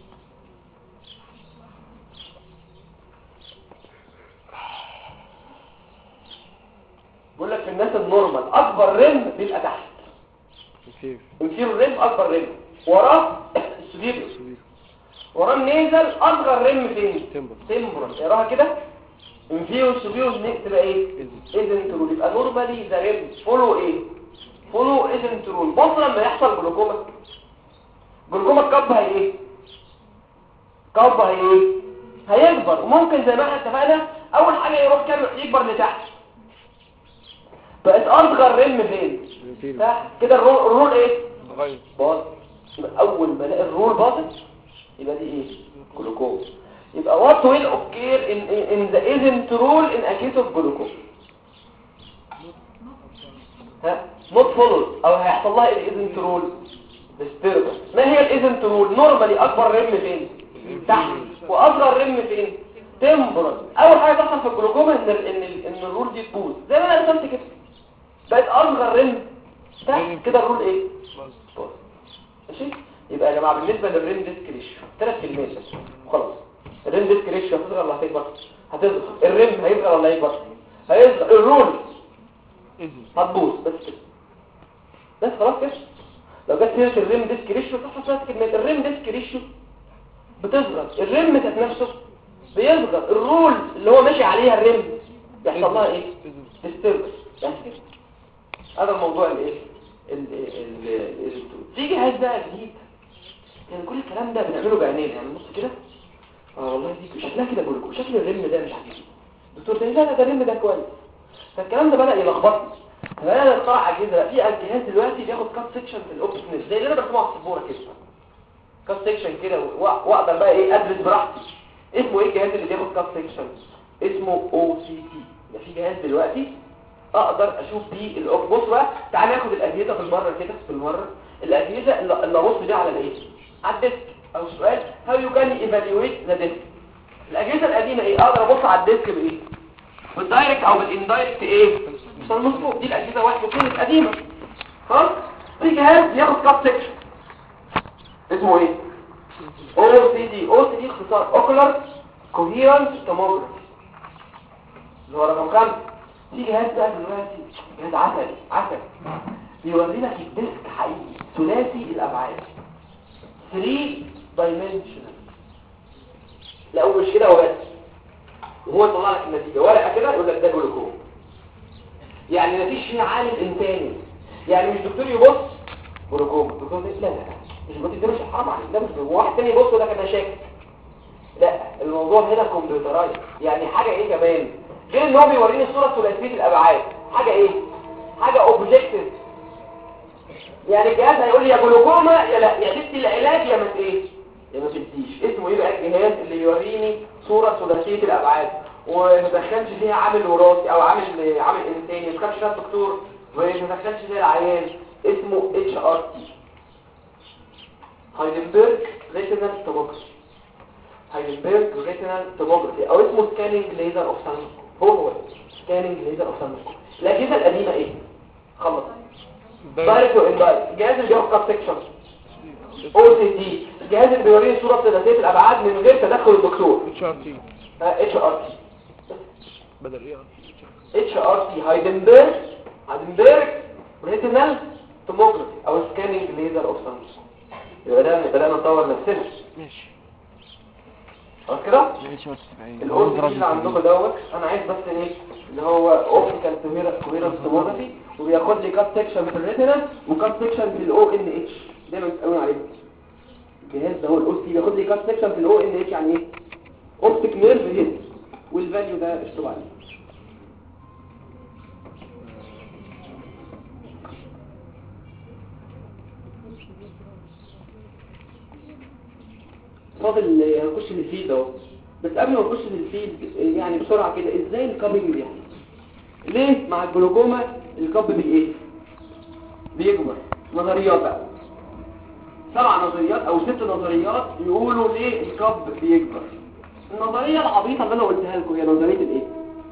بيقول لك في الناس النورمال اكبر ريم بيبقى تحت كيف انفيرو ريم اكبر ريم وراه السبيريور وراه النيزل اصغر ريم فين تمبر تمبرال اقراها كده انفيرو سبيريور تبقى ايه ايزنت رول يبقى نورمالي ذا ريم فولو ايه فولو ايزنت رول بص لما يحصل جلوكوما جلوكوما الكب هي ايه كب هي ايه هيكبر وممكن زي ما احنا اتفقنا اول حاجه يروح كام يكبر لتحت بقت اصغر ريم فين تحت كده الرول, الرول ايه غير باظ يبقى اول ما الاقي الرول باظت يبقى دي ايه جلوكوز يبقى what will occur in, in, in the isn't rule in a case of glucose ها not followed او هيحصل لها ايه isn't rule disturbance ما هي ال isn't rule normally اكبر رم فين تحت واصغر رم فين temporal اول حاجه تحصل في الجلوكوما ان ال ان ال ان الرول دي تبوظ زي ما انا رسمت كده بقت اصغر رم تحت كده الرول ايه باظ. ماشي يبقى يا جماعه بالنسبه للريم ديسك ريشيو ثلاث كلمات بس وخلاص الريم ديسك ريشيو هتصغر ولا هتكبر هتصغر الريم هيصغر ولا هيكبر هيصغر الرول اذن هتبوظ بس كده بس خلاص كده لو جت سيره الريم ديسك ريشيو تحصل ثلاث كلمات الريم ديسك ريشيو بتصغر الريم ذات نفسه بيصغر الرول اللي هو ماشي عليها الريم يحصل لها ايه اذن ديستربس بس كده هذا الموضوع الايه ال- ال- ال- ال- في جهاز بقى جديد يعني كل الكلام ده بنعمله بعينينا يعني بص كده اه والله دي شكلها كده جلوكوز شكل الرم ده مش عجيب دكتور ده لا لا ده الرم ده كويس فالكلام ده بدأ يلخبطني فبدأنا نخترع اجهزه بقى في جهاز دلوقتي بياخد كات سيكشن في الاوبتكنس زي اللي انا برسمه على السبوره كده كات سيكشن كده و- واقدر بقى ايه ادرس براحتي اسمه ايه الجهاز اللي بياخد كات سيكشن اسمه او سي تي ده في جهاز دلوقتي اقدر اشوف بيه الاوب بص بقى تعالى ناخد الاجهزه بالمره كده بالمره الاجهزه اللي اللي ابص بيها على الايه على الديسك او سؤال هاو يو كان ايفالويت ذا ديسك الاجهزه القديمه ايه اقدر ابص على الديسك بايه بالدايركت او بالاندايركت ايه بالمسبوق دي الاجهزه واحد واثنين قديمه خلاص في جهاز بياخد كات سيكشن اسمه ايه او سي دي او سي دي اختصار اوكولار كوهيرنس توموجرافي اللي هو رقم خمسة في جهاز بقى دلوقتي جهاز عسلي عسلي بيوري لك الديسك حقيقي ثلاثي الابعاد 3 dimensional لا هو مش كده هو بس وهو يطلع لك النتيجه ورقه كده يقول لك ده جلوكوم يعني مفيش فيه عامل انساني يعني مش دكتور يبص جلوكوم الدكتور ده لا لا مش ما تديروش حرام عليك ده مش واحد تاني يبص لك انا شاكك لا الموضوع هنا كمبيوترايز يعني حاجه ايه كمان غير ان هو بيوريني الصوره ثلاثيه الابعاد حاجه ايه حاجه اوبجكتيف يعني الجهاز هيقول لي يا جلوكوما يا لا يا تدي العلاج يا ما ايه يا ما تديش اسمه ايه بقى الجهاز اللي يوريني صوره ثلاثيه الابعاد وما تدخلش فيها عامل وراثي او عامل عامل انساني ما تدخلش فيها الدكتور وما تدخلش فيها العيان اسمه اتش ار تي هايدنبرج ريتينال توموجرافي هايدنبرج ريتينال توموجرافي او اسمه سكاننج ليزر اوف هو هو سكاننج ليزر اوف الاجهزه القديمه ايه خلص دايركت واندايركت الجهاز اللي بياخد كاب سكشن او سي دي الجهاز اللي بيوريني صوره ثلاثيه الابعاد من غير تدخل الدكتور اتش ار تي اتش ار تي بدل ايه اتش ار تي هايدنبرج هايدنبرج ريتينال توموجرافي او سكاننج ليزر اوف يبقى ده بدأنا نطور نفسنا ماشي خلاص كده ماشي بس الاورد اللي عندكم دوت انا عايز بس ايه اللي هو اوبتيكال كويرنس توموجرافي وبياخد لي كات سكشن في الريتينا وكات سكشن في الاو ان اتش دايما بتقول عليه الجهاز ده هو الاو سي بياخد لي كات سكشن في الاو ان اتش يعني ايه اوبتيك نيرف هيد والفاليو ده اشتغل عليه فاضل هنخش في الفيلد اهو بس قبل ما نخش في الفيلد يعني بسرعه كده ازاي الكابنج بيحصل ليه مع الجلوكوما الكب بايه بيكبر نظريات بقى سبع نظريات او ست نظريات يقولوا ليه الكب بيكبر النظريه العبيطه اللي انا قلتها لكم هي نظريه الايه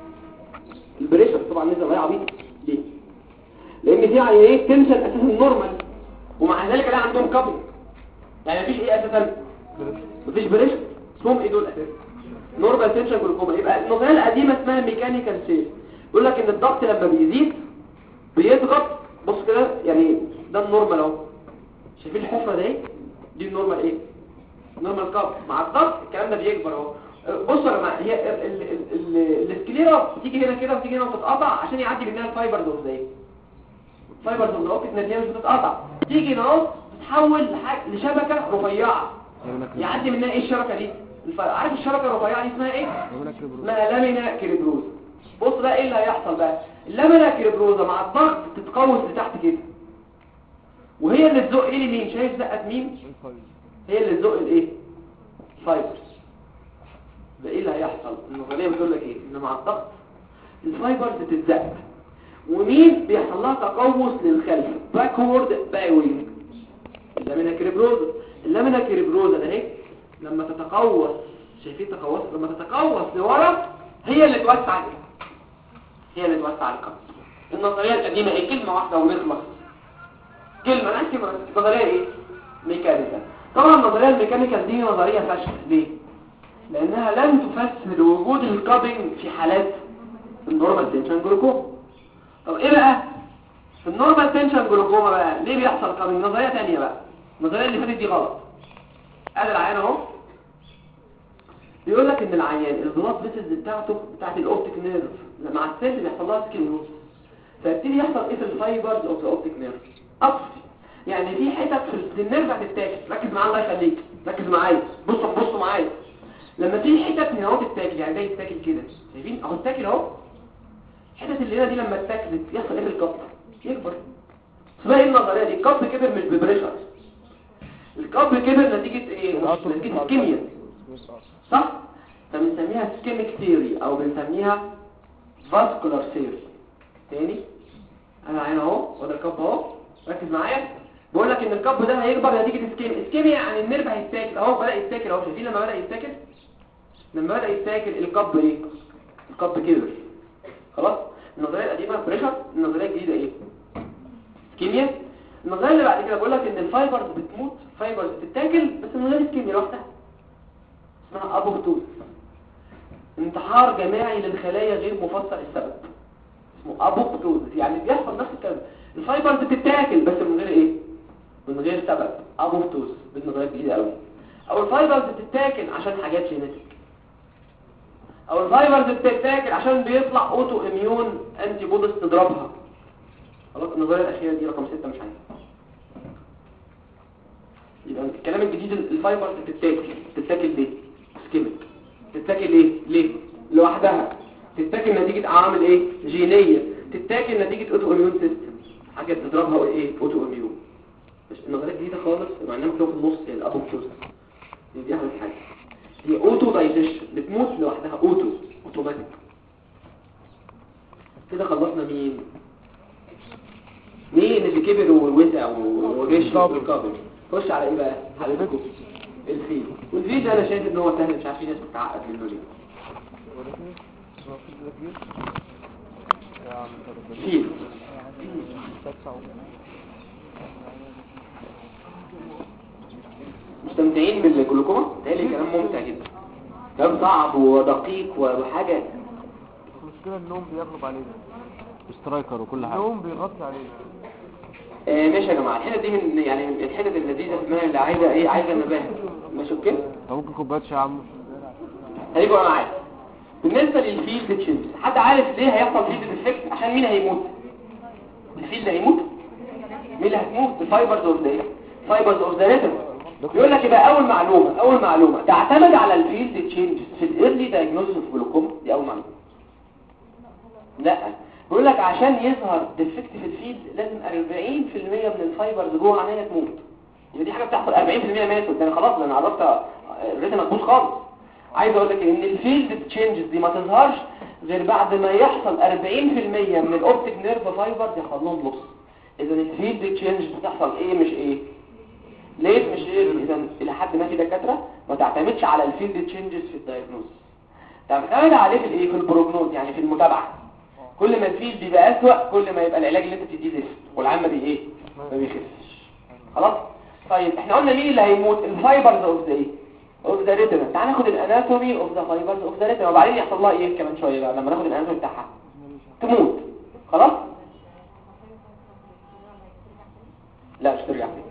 البريشر طبعا نظريه عبيطه ليه لان دي يعني ايه تنشن اساسا نورمال ومع ذلك لا عندهم كابنج يعني مفيش ايه اساسا مفيش بريشر اسمهم ايه دول اساسا نورمال تنشن جلوكوما يبقى النظريه القديمه اسمها ميكانيكال سيل يقول لك ان الضغط لما بيزيد بيضغط بص كده يعني ده النورمال اهو شايفين الحفره دي دي النورمال ايه نورمال كاب مع الضغط الكلام ده بيكبر اهو بصوا يا جماعه هي ال- ال- ال- السكليرا بتيجي هنا كده وتيجي هنا وتتقطع عشان يعدي منها الفايبرز اوف زي الفايبرز اوف الاوبتيك نيرف مش بتتقطع تيجي هنا اهو تتحول لحاجه لشبكه رفيعه يعدي منها ايه الشبكه دي الف- عارف الشبكه الرفيعه دي اسمها ايه اسمها لامينا كريبروز بص بقى ايه اللي هيحصل بقى اللامينا كريبروزا مع الضغط تتقوس لتحت كده وهي اللي تزق ايه لمين شايف زقه مين هي اللي تزق الايه الفايبرز ده ايه اللي هيحصل النظريه بتقول لك ايه ان مع الضغط الفايبرز تتزق ومين بيحصل لها تقوس للخلف باكورد باوينج اللامينا كريبروزا اللامينا كريبروزا ده اهي لما تتقوس شايفين تقوس لما تتقوس لورا هي اللي توسع الايه هي اللي توسع القبض النظريه القديمه هي كلمه واحده ونخلص كلمه انا كلمه النظريه ايه ميكانيكال طبعا النظريه الميكانيكال دي نظريه فاشله ليه لانها لم تفسر وجود الكابنج في حالات النورمال تنشن جلوكوما طب ايه بقى في النورمال تنشن جلوكوما بقى ليه بيحصل كابنج نظريه ثانيه بقى النظريه اللي فاتت دي غلط ادي العيان اهو بيقول لك ان العيان البلاد فيسلز بتاعته بتاعت الاوبتيك نيرف مع السيل بيحصل لها سكليروز فيبتدي يحصل ايه في الفايبرز اوف الاوبتيك نيرف اطفي يعني في حتت في النيرف هتتاكل ركز معايا الله يخليك ركز معايا بصوا بصوا معايا لما في حتت هنا اهو تتاكل يعني ده يتاكل كده شايفين اهو التاكل اهو الحتت اللي هنا دي لما اتاكلت يحصل ايه في الكب يكبر اسمها ايه النظريه دي الكب كبر مش ببريشر الكب كبر نتيجه ايه نتيجه الكيمياء صح فبنسميها سكيميك ثيوري او بنسميها فاسكولار ثيوري تاني انا عين اهو وده الكب اهو ركز معايا بقول لك ان الكب ده هيكبر نتيجه اسكيميا اسكيميا يعني النيرف هيتاكل اهو بدا يتاكل اهو شايفين لما بدا يتاكل لما بدا يتاكل الكب ايه الكب كبر خلاص النظريه القديمه بريشر النظريه الجديده ايه اسكيميا النظريه اللي بعد كده بقول لك ان الفايبرز بتموت فايبرز بتتاكل بس من غير اسكيميا لوحدها اسمها ابوبتوز انتحار جماعي للخلايا غير مفسر السبب اسمه ابوبتوز يعني بيحصل نفس الكلام الفايبرز بتتاكل بس من غير ايه من غير سبب ابوبتوز بالنظريه الجديده قوي او الفايبرز بتتاكل عشان حاجات جينيتك او الفايبرز بتتاكل عشان بيطلع اوتو اميون انتي بوديز تضربها خلاص النظريه الاخيره دي رقم 6 مش عايزها الكلام الجديد الفايبرز بتتاكل بتتاكل ليه اسكيميك تتاكل ليه ليه لوحدها تتاكل نتيجه عوامل ايه جينيه تتاكل نتيجه اوتو اميون سيستم حاجه بتضربها ايه اوتو اميون مش النظريه جديده خالص مع انها مكتوبه في النص يعني الابوبتوس دي دي احلى حاجه دي اوتو دايجيشن بتموت لوحدها اوتو اوتوماتيك كده خلصنا مين مين اللي كبر ووسع وجيش وكبر خش على ايه بقى حضرتكم الفيل والفيل ده انا شايف ان هو سهل مش عارف في ناس بتتعقد منه ليه فيل مستمتعين بالجلوكوما تهيألي كلام ممتع جدا كلام صعب ودقيق وحاجة المشكلة النوم بيغلب علينا سترايكر وكل حاجه النوم بيغطي علينا آه ماشي يا جماعة الحتة دي من يعني الحتة اللذيذة في دماغي اللي عايزة ايه عايزة نباه ماشي اوكي طب ممكن كوبايه شاي يا عم هيبقى انا عارف بالنسبة للفيلد تشينج حد عارف ليه هيحصل فيلد ديفكت عشان مين هيموت الفيلد هيموت مين اللي هتموت الفايبرز اوف ذا فايبرز اوف ذا ريتم يقول لك يبقى اول معلومة اول معلومة تعتمد على الفيلد تشينج في الايرلي دايجنوستس اوف جلوكوما دي اول معلومة لا بيقول لك عشان يظهر ديفكت في الفيلد لازم 40% من الفايبرز جوه العينيه تموت يبقى دي حاجه بتحصل 40% ماتوا ده انا خلاص ده انا عرفت الريتم هتبوظ خالص عايز اقول لك ان الفيلد تشينجز دي ما تظهرش غير بعد ما يحصل 40% من الاوبتيك نيرف فايبرز يحصل لهم لوس اذا الفيلد تشينج بتحصل ايه مش ايه ليه مش ايه اذا الى حد ما في دكاتره ما تعتمدش على الفيلد تشينجز في الدايجنوز تعتمد عليه في الايه في البروجنوز يعني في المتابعه كل ما الفيل بيبقى اسوأ كل ما يبقى العلاج اللي انت بتديه زفت والعام بي ايه ما بيخفش خلاص طيب احنا قلنا مين اللي هيموت الفايبرز اوف ذا ايه اوف ذا ريتنا تعال ناخد الاناتومي اوف ذا فايبرز اوف ذا ريتنا وبعدين يحصل لها ايه كمان شويه بقى لما ناخد الاناتومي بتاعها تموت خلاص لا مش ترجع تاني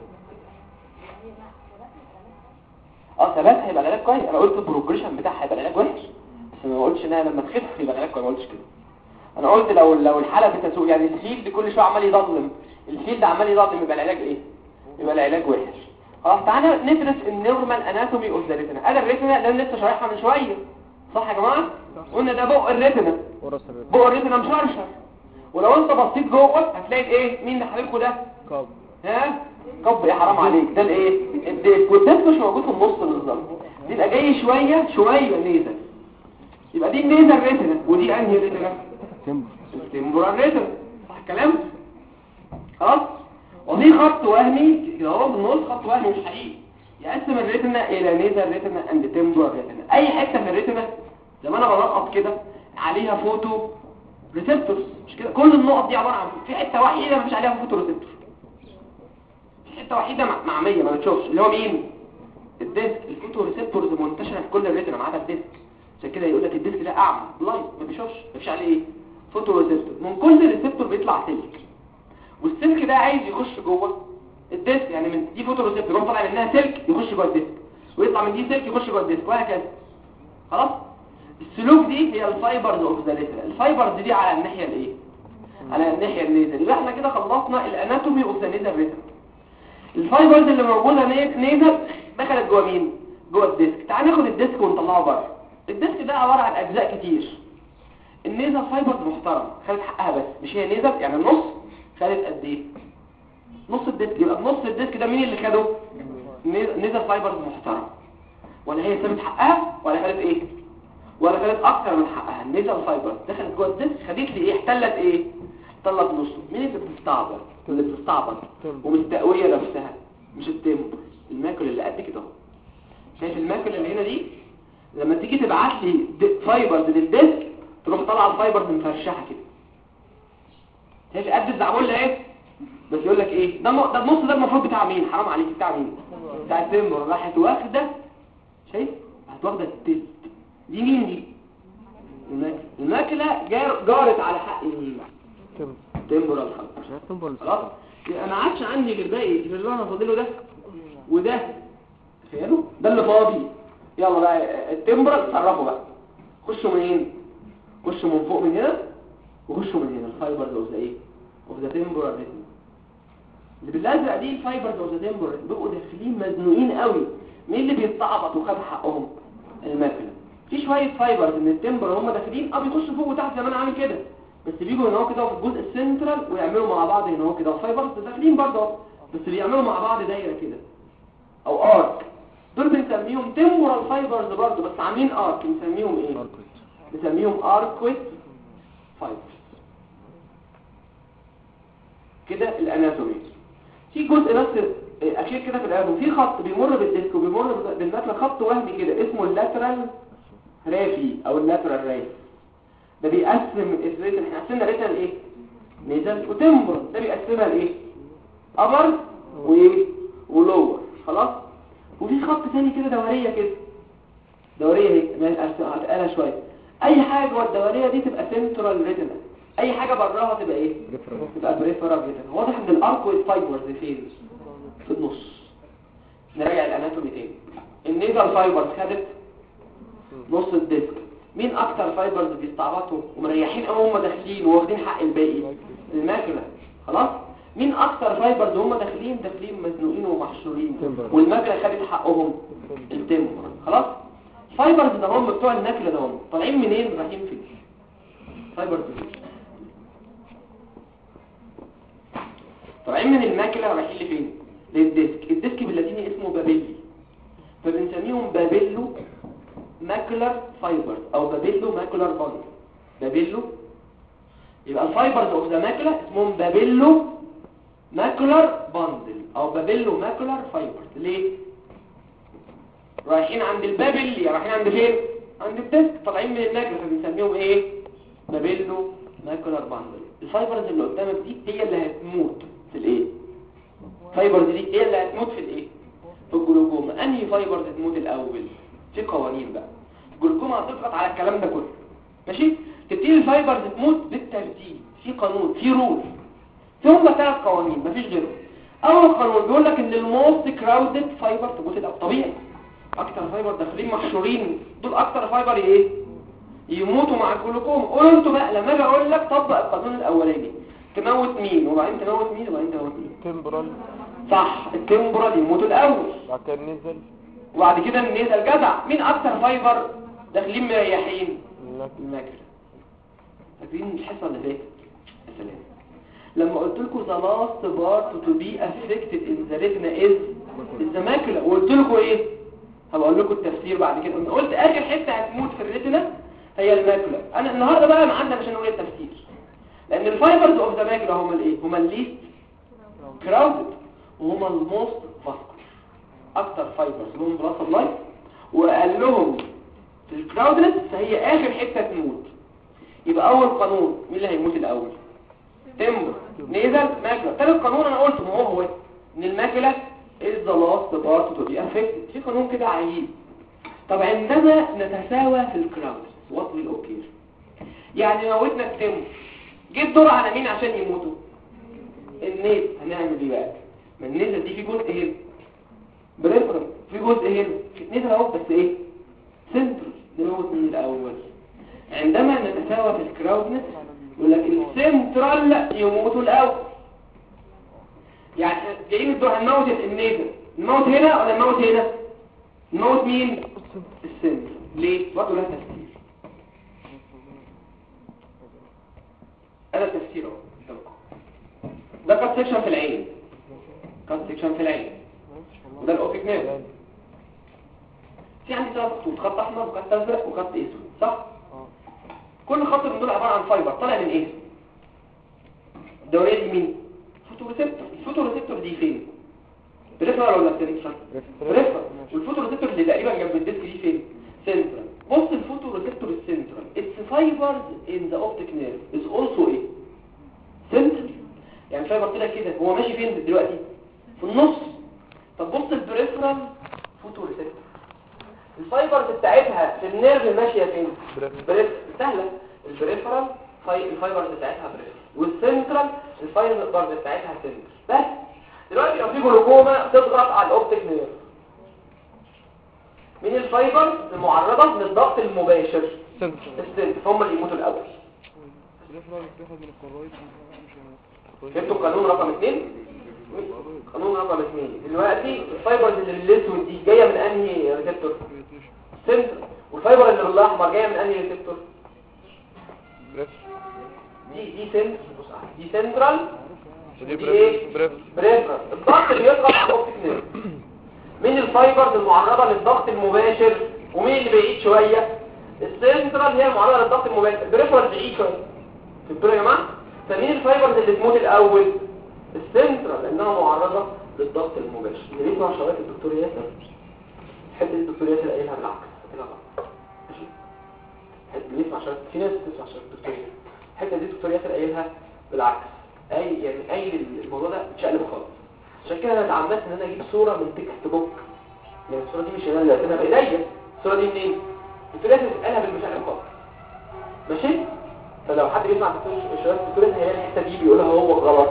اه ثبات هيبقى العلاج كويس انا قلت البروجريشن بتاعها هيبقى العلاج وحش بس ما قلتش انها لما تخف يبقى العلاج كويس ما قلتش كده انا قلت لو لو الحاله بتسوء يعني الفيلد كل شويه عمال يضلم الفيلد عمال يضلم يبقى العلاج ايه يبقى العلاج وحش خلاص تعالى ندرس النورمال اناتومي اوف ذا ريتنا ادي الريتنا اللي انا لسه شارحها من شويه صح يا جماعه قلنا ده بق الريتنا ورا السرير بق الريتنا مشرشر ولو انت بصيت جوه هتلاقي ايه مين اللي حبيبكوا ده كاب ها كب يا حرام عليك ده الايه الديسك والديسك مش موجود في النص بالظبط بيبقى جاي شويه شويه نيزل يبقى دي النيزل ريتنا ودي انهي ريتنا تمبر التمبرال ريتنا صح الكلام خلاص وفي خط وهمي كده اهو بالنص خط وهمي مش حقيقي يقسم الريتنا الى نيزل ريتنا اند تمبرال ريتنا اي حته في الريتنا زي ما انا بنقط كده عليها فوتو ريسبتورز مش كده كل النقط دي عباره عن في حته وحيده مفيش عليها فوتو ريسبتور في حته وحيده مع- معميه ما بتشوفش اللي هو مين الديسك الفوتو ريسبتورز منتشره في كل الريتنا ما عدا الديسك عشان كده يقول لك الديسك ده اعمى بلايند ما بيشوفش مفيش عليه ايه فوتو ريسبتور من كل ريسبتور بيطلع سلك والسلك ده عايز يخش جوه الديسك يعني من دي فوتو ريسبتور يروح طالع منها سلك يخش جوه الديسك ويطلع من دي سلك يخش جوه الديسك وهكذا خلاص السلوك دي هي الفايبرز اوف ذا ريتنا الفايبرز دي على الناحيه الايه على الناحيه النيزل يبقى احنا كده خلصنا الاناتومي اوف ذا نيزل ريتنا الفايبرز اللي موجوده ني- نيزل دخلت جوه مين جوه الديسك تعال ناخد الديسك ونطلعه بره الديسك ده عباره عن اجزاء كتير النيزل فايبرز محترم خدت حقها بس مش هي نيزل يعني النص خدت قد ايه نص الديسك يبقى نص الديسك ده مين اللي خده ني- نيزل فايبرز محترم ولا هي سابت حقها ولا خدت ايه ولا خدت اكتر من حقها النيزل فايبرز دخلت جوه الديسك خدت لي ايه احتلت ايه احتلت نصه مين اللي بتستعبط اللي بتستعبط ومستقويه نفسها مش التمبر الماكل اللي قد كده اهو شايف الماكل اللي هنا دي لما تيجي تبعت لي د- فايبرز للديسك تروح طالعه الفايبرز مفرشحه كده شايف قد الزعبول ايه بس يقول لك ايه ده الم- ده النص ده المفروض بتاع مين حرام عليك بتاع مين بتاع التمبر راحت واخده شايف راحت واخده التلت دي مين دي الماكله الماكله جار- جارت على حق مين تمبر تمبرال فايبر مش عارف تمبر ولا خلاص يبقى ما عادش عندي غير باقي غير اللي انا فاضله ده وده تخيلوا ده اللي فاضي يلا بقى التمبرال اتصرفوا بقى خشوا منين خشوا من فوق من هنا وخشوا من هنا الفايبرز اوف ذا ايه اوف ذا تمبرال ريتم اللي بالازرق دي الفايبرز اوف ذا تمبرال بيبقوا داخلين مزنوقين قوي مين اللي بيتعبط وخد حقهم الماكله في شويه فايبرز من التمبر هم داخلين اه بيخشوا فوق وتحت زي ما انا عامل كده بس بيجوا هنا هو كده في الجزء السنترال ويعملوا مع بعض هنا هو كده الفايبرز داخلين برضه أهو. بس بيعملوا مع بعض دايره كده او ارك دول بنسميهم تمبرال فايبرز برضه بس عاملين ارك بنسميهم ايه بنسميهم اركويت فايبرز كده الاناتومي في جزء بس آه، اخير كده في الاناتومي في خط بيمر بالديسك وبيمر بالمثل خط وهمي كده اسمه اللاترال رافي او اللاترال راي ده بيقسم الريتن احنا قسمنا ريتن ايه نيزل وتمبر ده بيقسمها لايه ابر وايه ولور خلاص وفي خط تاني كده دوريه كده دوريه اهي هتقالها شويه اي حاجه جوه الدوريه دي تبقى سنترال ريتنا اي حاجه براها تبقى ايه تبقى بريفرال ريتنا واضح ان الاركويد فايبرز فين في النص نراجع الاناتومي تاني النيزل فايبرز خدت نص الديسك مين اكتر فايبرز بيستعبطوا ومريحين قوي هم داخلين وواخدين حق الباقي الماكله خلاص مين اكتر فايبرز هم داخلين داخلين مزنوقين ومحشورين تمبر. والماكله خدت حقهم التمبر خلاص فايبرز ده هم بتوع النكله ده هم طالعين منين رايحين فين فايبرز دي. طالعين من الماكله رايحين لفين للديسك الديسك باللاتيني اسمه بابيلي فبنسميهم بابيلو ماكولار فايبرز او بابيلو ماكولار باندل بابيلو يبقى الفايبرز اوف ذا ماكولا اسمهم بابيلو ماكولار باندل او بابيلو ماكولار فايبرز ليه رايحين عند البابلي رايحين عند فين عند الديسك طالعين من الماكولا فبنسميهم ايه بابيلو ماكولار باندل الفايبرز اللي قدامك دي هي اللي هتموت في الايه فايبرز دي هي اللي هتموت في الايه في الجلوكوما انهي فايبرز تموت الاول في قوانين بقى الجلوكوما هتضغط على الكلام ده كله ماشي تبتدي الفايبرز تموت بالترتيب في قانون في رول في هم ثلاث قوانين مفيش غيرهم اول قانون بيقول لك ان الموست كراودد فايبر تموت الاول طبيعي اكتر فايبر داخلين محشورين دول اكتر فايبر ايه يموتوا مع الجلوكوما قولوا انتوا بقى لما اجي اقول لك طبق القانون الاولاني تموت مين وبعدين تموت مين وبعدين تموت مين تمبرال صح التمبرال يموتوا الاول بعد كده نزل وبعد كده النيزل جدع مين اكتر فايبر داخلين مريحين الماكل الماكله فاكرين الحصه اللي فاتت يا سلام لما قلت لكم the last part to be affected in the retina is is the macula وقلت لكم ايه هبقول لكم التفسير بعد كده أنا قلت اخر حته هتموت في الريتنا هي الماكولا انا النهارده بقى معانا عشان نقول التفسير لان الفايبرز اوف ذا ماكولا هم الايه هم الليست كراودد وهم الموست فاسكولار اكتر فايبرز لهم بلاد سبلاي وقال لهم في الكراودنس فهي اخر حته تموت يبقى اول قانون مين اللي هيموت الاول تمبر نيزل ماكلا ثالث قانون انا قلته ما هو هو ان الماكله is the last part to be affected في قانون كده عجيب طب عندما نتساوى في الكراودنس what will occur يعني موتنا التمبر جه الدور على مين عشان يموتوا النيز هنعمل ايه بقى ما النيزل دي في جزء هنا بريفرال في جزء هنا نيزل اهو بس ايه سنترال نموت من الاول عندما نتساوى في الكراودنس يقول لك السنترال يموتوا الاول يعني جايين الدور هنموت النيزل نموت هنا ولا نموت هنا نموت مين السنترال ليه برضه لها تفسير هذا التفسير اهو قدامكم. ده كات سيكشن في العين كات سيكشن في العين وده الاوبيك نيرف في عندي ثلاث خطوط خط احمر وخط ازرق وخط اسود صح اه كل خط من دول عباره عن فايبر طالع من ايه الدوريه دي مين فوتوريسبتور الفوتوريسبتور دي فين بريفرال ولا سنترال بريفرال والفوتوريسبتور اللي تقريبا جنب الديسك دي فين سنترال بص الفوتوريسبتور السنترال its fibers in the optic nerve is also ايه سنترال يعني الفايبر طلع كده هو ماشي فين دلوقتي في النص طب بص البريفرال فوتوريسبتور الفايبرز بتاعتها في النيرف ماشيه فين بريف سهله البريفرال فاي... الفايبرز بتاعتها بريف والسنترال الفايبرز بتاعتها سنترال بس دلوقتي لو في جلوكوما تضغط على الاوبتيك نيرف مين الفايبرز المعرضه للضغط المباشر سنتر السنتر هم اللي يموتوا الاول بريفرال بياخد من الكورويد فهمتوا القانون رقم 2 قانون رقم اثنين دلوقتي الفايبرز اللي بالاسود دي جايه من انهي ريسبتور سنتر والفايبر اللي بالاحمر جايه من انهي ريسبتور دي دي سنتر بص دي سنترال ودي ايه بريفرال الضغط بيضغط على الاوبتيك نيرف مين الفايبرز المعرضه للضغط المباشر ومين اللي بعيد شويه السنترال هي المعرضه للضغط المباشر البريفرال بعيد شويه فهمتوا يا جماعه فمين الفايبرز اللي تموت الاول السنترال لانها معرضه للضغط المباشر اللي بيسمع شرايط الدكتور ياسر حته الدكتور ياسر قايلها بالعكس قايلها غلط ماشي حته اللي بيسمع شرايط في ناس بتسمع شرايط الدكتور ياسر الحته دي الدكتور ياسر قايلها بالعكس اي يعني اي الموضوع ده اتشقلب خالص عشان كده انا اتعمدت ان انا اجيب صوره من تكست بوك يعني الصوره دي مش انا اللي قلتها بايديا الصوره دي منين الدكتور ياسر قالها بالمشاعر خالص ماشي فلو حد بيسمع شرايط الدكتور ياسر هيلاقي الحته دي بيقولها هو غلط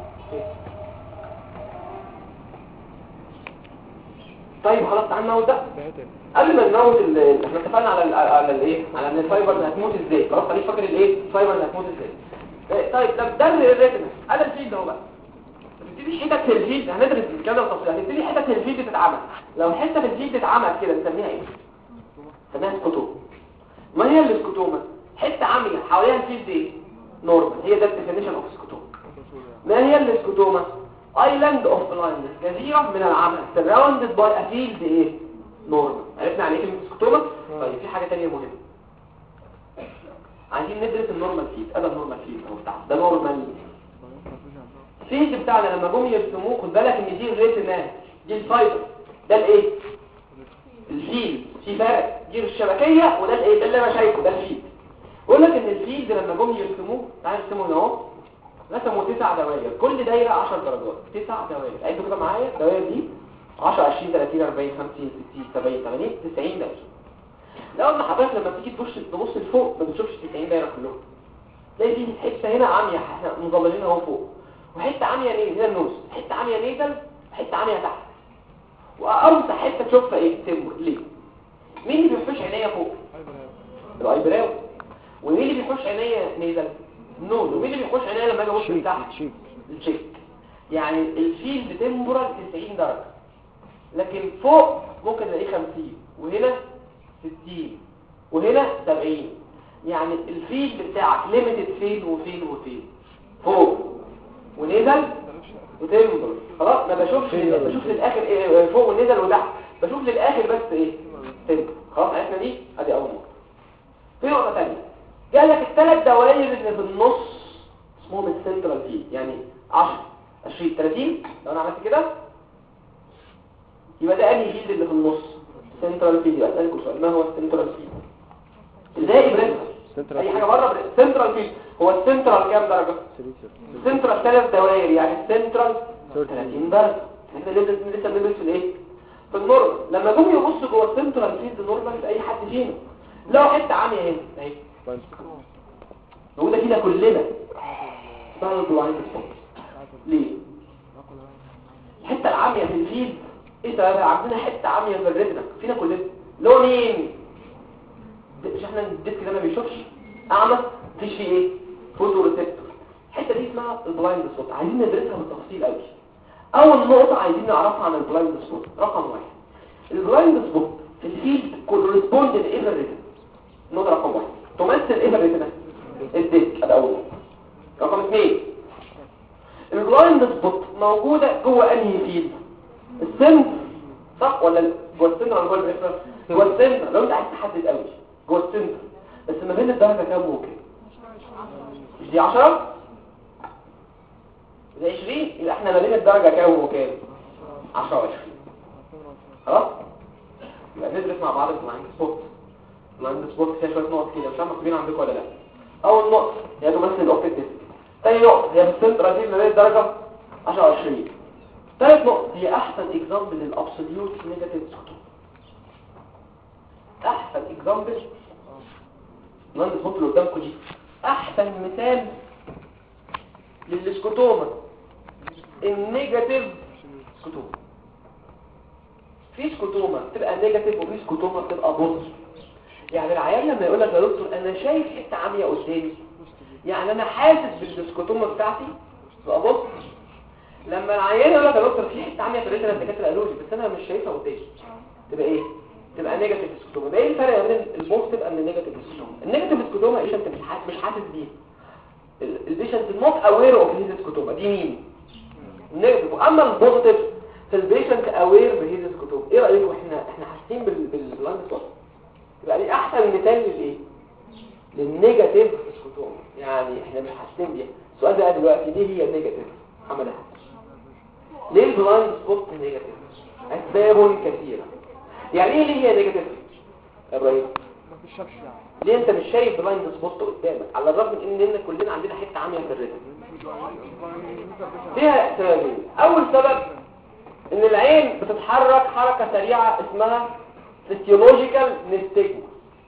طيب خلاص تعال نموت ده قبل ما نموت ال... ال- احنا اتفقنا على ال... على الايه على ان الفايبرز هتموت ازاي خلاص خليك فاكر الايه الفايبرز هتموت ازاي إيه، طيب ده ده الريتنا انا الفيلد اهو بقى هتبتدي حتت في الفيلد هندرس الكلام ده بالتفصيل هتبتدي حتت في الفيلد تتعمل لو حته في الفيلد اتعمل كده نسميها ايه نسميها سكوتوما ما هي السكوتوما حته عاميه حواليها الفيلد ايه نورمال هي ده الديفينيشن اوف سكوتوما ما هي السكوتوما ايلاند اوف بلايندنس جزيره من العمى سراوندد باي ا فيلد ايه نورمال عرفنا يعني ايه كلمه سكوتوما طيب في حاجه ثانيه مهمه عايزين ندرس النورمال فيد ادي النورمال فيد اهو بتاع ده نورمال الفيد بتاعنا لما جم يرسموه خد بالك ان دي الريتنا دي الفايبر ده الايه الفيل في فرق دي الشبكيه وده الايه ده اللي انا شايفه ده الفيد بقول لك ان الفيلد لما جم يرسموه تعال نرسمه هنا اهو رسموا تسع دوائر كل دايره 10 درجات تسع دوائر عدوا كده معايا الدوائر دي 10 20 30 40 50 60 70 80 90 دايره لو ان حضرتك لما تيجي تبص تبص لفوق ما بتشوفش 90 دايره كلهم تلاقي في حته هنا عاميه احنا مظللين اهو فوق وحته عاميه نيزل هنا النوز حته عاميه نيزل حته عاميه تحت واقرص حته تشوفها ايه تمر ليه مين اللي بيحوش عينيا فوق الايبراو ومين اللي بيحوش عينيا نيزل النوز ومين اللي بيحوش عينيا لما اجي ابص لتحت الشيك يعني الفيلد تمبرال 90 درجه لكن فوق ممكن الاقيه 50 وهنا 60 وهنا 70 يعني الفيلد بتاعك ليميتد فين وفين وفين فوق ونزل وتنزل خلاص ما بشوفش بشوف للاخر ايه فوق ونزل وتحت بشوف للاخر بس ايه تنزل خلاص عرفنا دي ادي اول نقطه في نقطه ثانيه قال لك الثلاث دوائر اللي في النص اسمهم السنترال فيلد يعني 10 20 30 لو انا عملت كده يبقى ده انهي فيلد اللي في النص سنترال فيلد يبقى اسالكم سؤال ما هو السنترال فيلد ازاي بريفرال اي حاجه بره سنترال فيلد هو السنترال كام درجه السنترال ثلاث دوائر يعني السنترال 30 درجه احنا لسه لسه بندرس في الايه في النورمال لما جم يبصوا جوه السنترال فيلد نورمال في اي حد فينا لو حته عاميه هنا اهي موجوده فينا كلنا اسمها البلايند سبوت ليه الحته العاميه في الفيلد ايه سببها عندنا حته عاميه في الريتنا فينا كلنا اللي هو مين مش احنا الديسك ده ما بيشوفش اعمى مفيش فيه ايه فوتو ريسبتور الحته دي اسمها البلايند سبوت عايزين ندرسها بالتفصيل قوي اول نقطه عايزين نعرفها عن البلايند سبوت رقم واحد البلايند سبوت في الفيلد كورسبوند لايه في الريتنا نقطه رقم واحد تمثل ايه في الريتنا الديسك ده اول نقطه رقم اثنين البلايند سبوت موجوده جوه انهي فيلد السنتر صح ولا جوه السنتر ولا جوه الريفرنس جوه السنتر لو انت عايز تحدد قوي جوه السنتر بس ما بين الدرجه كام وكام مش دي 10 ده 20 يبقى احنا ما بين الدرجه كام وكام 10 و20 خلاص يبقى ندرس مع بعض البلايند سبوت البلايند سبوت فيها شويه نقط كده مش عارف مكتوبين عندكم ولا لا اول نقطه هي تمثل الاوبتيك ديسك تاني نقطه هي في السنتر دي ما بين الدرجه 10 و20 ثالث نقطة هي أحسن إكزامبل للأبسوليوت نيجاتيف سكوتوم أحسن إكزامبل ناند سبوت اللي قدامكم دي أحسن مثال للسكوتوما النيجاتيف سكوتوما في سكوتوما بتبقى نيجاتيف وفي سكوتوما بتبقى بوزيتيف يعني العيان لما يقول لك يا دكتور أنا شايف حتة عامية قدامي يعني أنا حاسس بالسكوتوما بتاعتي تبقى بوزيتيف لما العيان يقول لك يا دكتور في حته عاميه في الريتنا الدكاتره قالوا لي بس انا مش شايفها قدامي تبقى ايه تبقى نيجاتيف سكوتوما ده ايه الفرق ما بين البوزيتيف ان النيجاتيف سكوتوما النيجاتيف سكوتوما ايه انت مش حاسس مش حاسس بيها البيشنت نوت اوير اوف هيز سكوتوما دي مين النيجاتيف واما البوزيتيف فالبيشنت اوير بهيز سكوتوما ايه رايكم احنا احنا حاسين بال بالبلايند سبوت يبقى دي احسن مثال للايه للنيجاتيف سكوتوما يعني احنا مش حاسين بيها السؤال بقى دلوقتي ليه هي نيجاتيف عملها ليه البلايند سبوت نيجاتيف اسباب كثيره يعني ايه ليه هي نيجاتيف يا ابراهيم ما بتشربش يعني ليه انت مش شايف بلايند سبوت قدامك على الرغم من اننا كلنا عندنا حته عاميه في الريتم فيها سببين اول سبب ان العين بتتحرك حركه سريعه اسمها فيسيولوجيكال نستيجما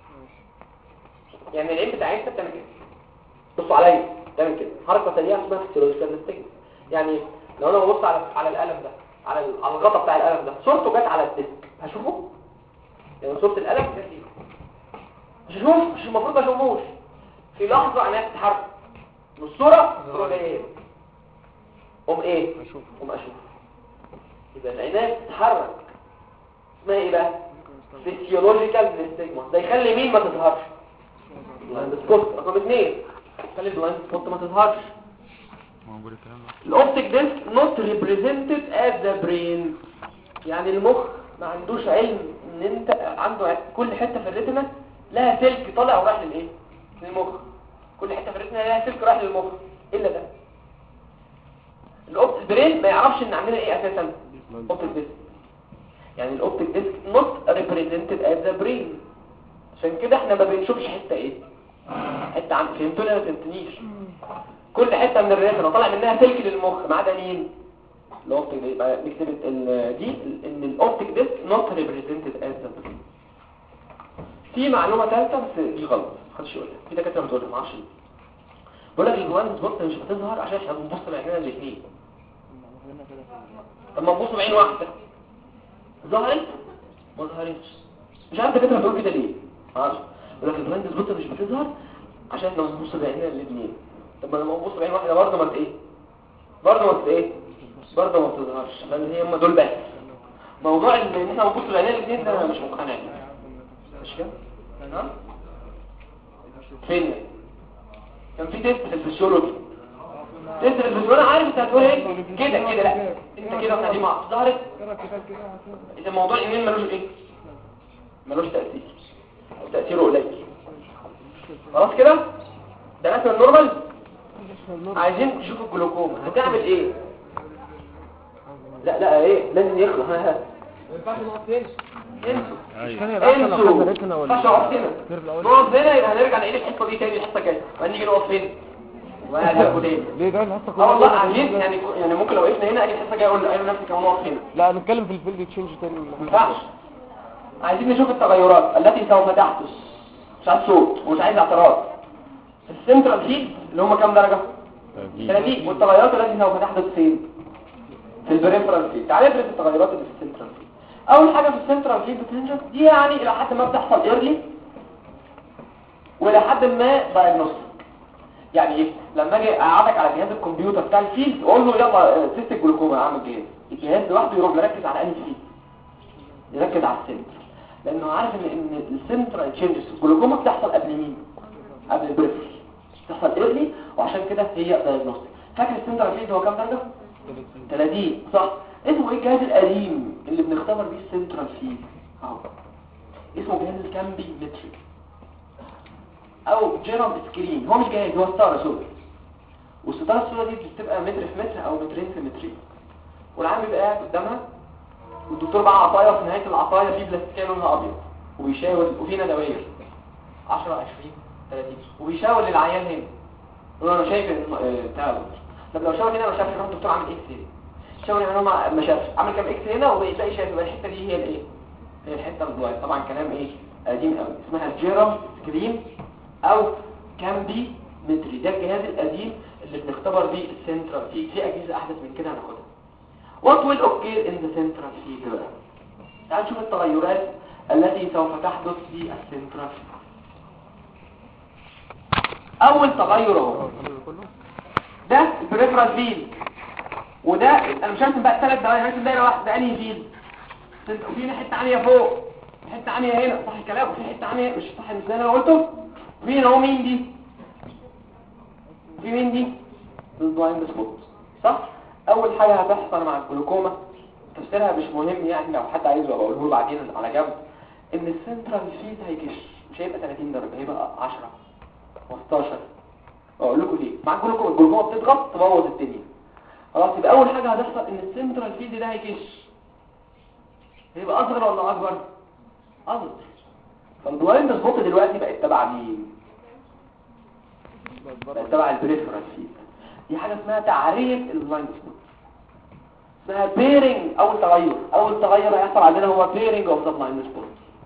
يعني العين بتاعتها بتعمل كده بصوا عليا بتعمل كده حركه سريعه اسمها فيسيولوجيكال نستيجما يعني لو انا ببص على على القلم ده على ال- على الغطا بتاع القلم ده صورته جت على الديسك هشوفه يعني صوره القلم جت ليه مش هشوف مش المفروض ما اشوفوش في لحظه عينيا بتتحرك من الصوره الصوره جايه هنا قوم ايه اشوف قوم اشوف يبقى العناية بتتحرك اسمها ايه بقى فيسيولوجيكال نستيجما ده يخلي مين ما تظهرش بلايند سبوت رقم اثنين يخلي البلايند سبوت ما تظهرش موجود الكلام ده الاوبتيك ديسك not represented as the brain يعني المخ ما عندوش علم ان انت عنده ع- كل حته في الريتنا لها سلك طالع ورايح للايه للمخ كل حته في الريتنا لها سلك رايح للمخ الا ده الاوبتيك برين ما يعرفش ان عندنا ايه اساسا اوبتيك ديسك يعني الاوبتيك ديسك not represented as the brain عشان كده احنا ما بنشوفش حته ايه حته عن فهمتوني ولا ما فهمتنيش كل حته من الريتنا طالع منها سلك للمخ ما عدا مين الاوبتيك دي يبقى نكتب ال- دي ان الاوبتيك ديسك not represented as the brain في معلومه ثالثه بس دي غلط محدش يقولها في دكاتره بتقولها ما اعرفش ليه. بيقول لك الجوانب بص مش هتظهر عشان احنا بنبص بعينينا الاثنين طب ما نبص بعين واحده ظهرت ما ظهرتش مش عارف الدكاتره بتقول كده ليه ما اعرفش يقول لك البلايند سبوت مش بتظهر عشان احنا بنبص بعينينا الاثنين طب ما لما نبص بعين واحده برضه ما ت- ايه برضه ما ت- ايه برضه ما بتظهرش لان هي هم دول بس موضوع ان احنا بنبص بعينينا الاثنين ده أنا مش مقتنع بيه مش كده ها فين كان في تيست في الفسيولوجي تيست في الفسيولوجي انا عارف انت هتقول ايه كده كده لا انت كده واحنا دي مع ظهرت اذا موضوع الايميل ملوش ايه ملوش تاثير او تاثيره قليل خلاص كده ده رسم النورمال عايزين تشوفوا الجلوكوما هتعمل ايه لا لا ايه لازم يخلق ها ها انسوا كان يبقى احسن لو خدنا انسوا ريتنا ولا مش نقف هنا النيرف الاول نقف هنا يبقى هنرجع نعيد الحصه دي تاني الحصه الجايه وهنيجي نقف فين وهنرجع تاني ليه ده الحصه اه والله كلها عايزين يعني يعني ممكن لو وقفنا هنا اجي الحصه الجايه اقول ايوه نفسي كمان نقف هنا لا نتكلم في الفيلد تشينج تاني ما ينفعش عايزين نشوف التغيرات التي سوف تحدث مش عايز صوت ومش عايز اعتراض السنترال فيد اللي هم كام درجه 30 والتغيرات التي سوف تحدث فين في البريفرال فيد تعالى ندرس التغيرات اللي في السنترال فيد اول حاجه في السنترال فيد بتنجز دي يعني الى حد ما بتحصل ايرلي والى حد ما دايجنوستيك يعني ايه لما اجي اقعدك على جهاز الكمبيوتر بتاع الفيلد واقول له يلا سيست الجلوكوما يا عم الجهاز الجهاز لوحده يروح يركز على انهي فيلد يركز على السنتر لانه عارف ان ان السنترال تشينجز الجلوكوما بتحصل قبل مين قبل البريفرال بتحصل ايرلي وعشان كده هي دايجنوستيك فاكر السنترال فيلد هو كام درجه 30 صح اسمه ايه الجهاز القديم اللي بنختبر بيه السنترال فيلد اهو اسمه جهاز الكامبي متريك او جيرام سكرين هو مش جهاز هو ستاره سوداء والستاره السوداء دي بتبقى متر في متر او مترين في مترين والعام بيبقى قاعد قدامها والدكتور بقى عطايا في نهايه العطايا في بلاستيكيه لونها ابيض وبيشاور وفينا دواير 10 20 30 وبيشاور للعيان هنا يقول له انا شايف إن- آه، بتاع ده. طب لو شاور هنا ما شافش يروح الدكتور عامل اكس هنا شاور هنا ما ما شافش عامل كام اكس هنا وبيلاقي شايف يبقى الحته دي هي الايه هي الحته الضوئيه طبعا كلام ايه قديم قوي اسمها الجيرام سكرين او كامبي متري ده الجهاز القديم اللي بنختبر بيه السنترال فيد في اجهزه احدث من كده هناخدها What will occur in the central field بقى تعال نشوف التغيرات التي سوف تحدث في السنترال فيد اول تغير اهو كله ده البريفرال فيلد وده انا مش هرسم بقى الثلاث دواير هرسم دايره واحده ده انهي فيلد في حته عاليه فوق في حته عاليه هنا صح الكلام وفي حته عاليه مش صح مش زي اللي انا قلته مين هو مين دي في مين دي البلايند سبوت صح اول حاجه هتحصل مع الجلوكوما تفسيرها مش مهم يعني لو حد عايزه ابقى اقوله له بعدين على جنب ان السنترال فيد هيكش مش هيبقى 30 درجه هيبقى 10 15 اقول لكم ليه مع الجلوكوما الجلوكوما بتضغط تبوظ الدنيا خلاص يبقى اول حاجه هتحصل ان السنترال فيد ده هيكش هيبقى اصغر ولا اكبر اصغر فالبلايند سبوت دلوقتي بقت تبع مين بقت تبع البريفرال فيد دي حاجه اسمها تعريف البلايند سبوت اسمها بيرنج اول تغير اول تغير هيحصل عندنا هو بيرنج اوف ذا بلايند سبوت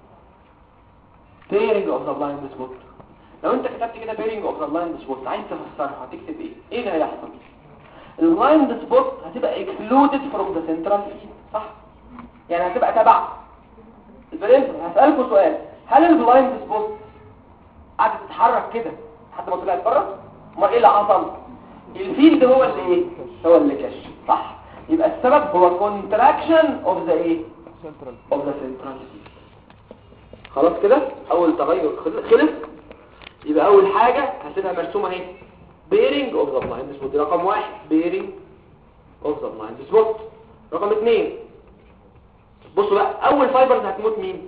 بيرنج اوف ذا بلايند سبوت لو انت كتبت كده بيرنج اوف ذا بلايند سبوت عايز تفسرها هتكتب ايه ايه اللي هيحصل البلايند سبوت هتبقى اكسكلودد فروم ذا سنترال فيد صح يعني هتبقى تبع البريفرال هسالكم سؤال هل البلايند سبوت قعدت تتحرك كده لحد ما طلعت بره امال ايه اللي حصل الفيلد هو اللي ايه هو اللي كش صح يبقى السبب هو contraction of the ايه سنترال of the central field خلاص كده اول تغير خل- خلص يبقى اول حاجة هسيبها مرسومة اهي bearing of the blind spot دي رقم واحد bearing of the blind spot رقم اتنين بصوا بقى اول فايبرز هتموت مين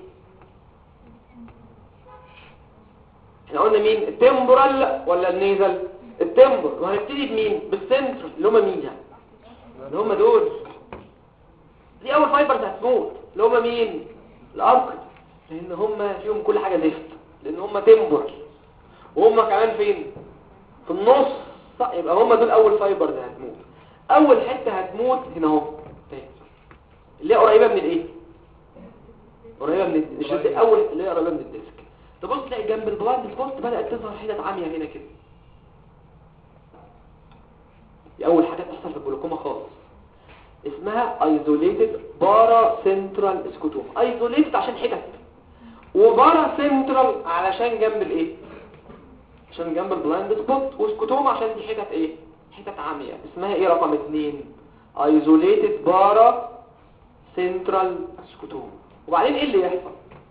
احنا قلنا مين التمبورال ولا النيزل التمبر وهنبتدي بمين بالسنتر اللي هم مين يعني اللي هم دول دي اول فايبرز هتموت اللي هم مين الارك لان هم فيهم كل حاجه زفت لان هم تمبر وهم كمان فين في النص صح يبقى هم دول اول فايبرز هتموت اول حته هتموت هنا اهو تاني. اللي هي قريبه من الايه قريبه من الد- مش الد- اول اللي هي قريبه من الديسك تبص تلاقي جنب البلاند سبوت بدات تظهر حتت عاميه هنا كده دي اول حاجه بتحصل في الجلوكوما خالص اسمها ايزوليتد بارا سنترال سكوتوم ايزوليتد عشان حتت وبارا سنترال علشان جنب الايه عشان جنب البلايند سبوت وسكوتوم عشان دي حتت ايه حتت عاميه اسمها ايه رقم اتنين ايزوليتد بارا سنترال سكوتوم وبعدين ايه اللي يحصل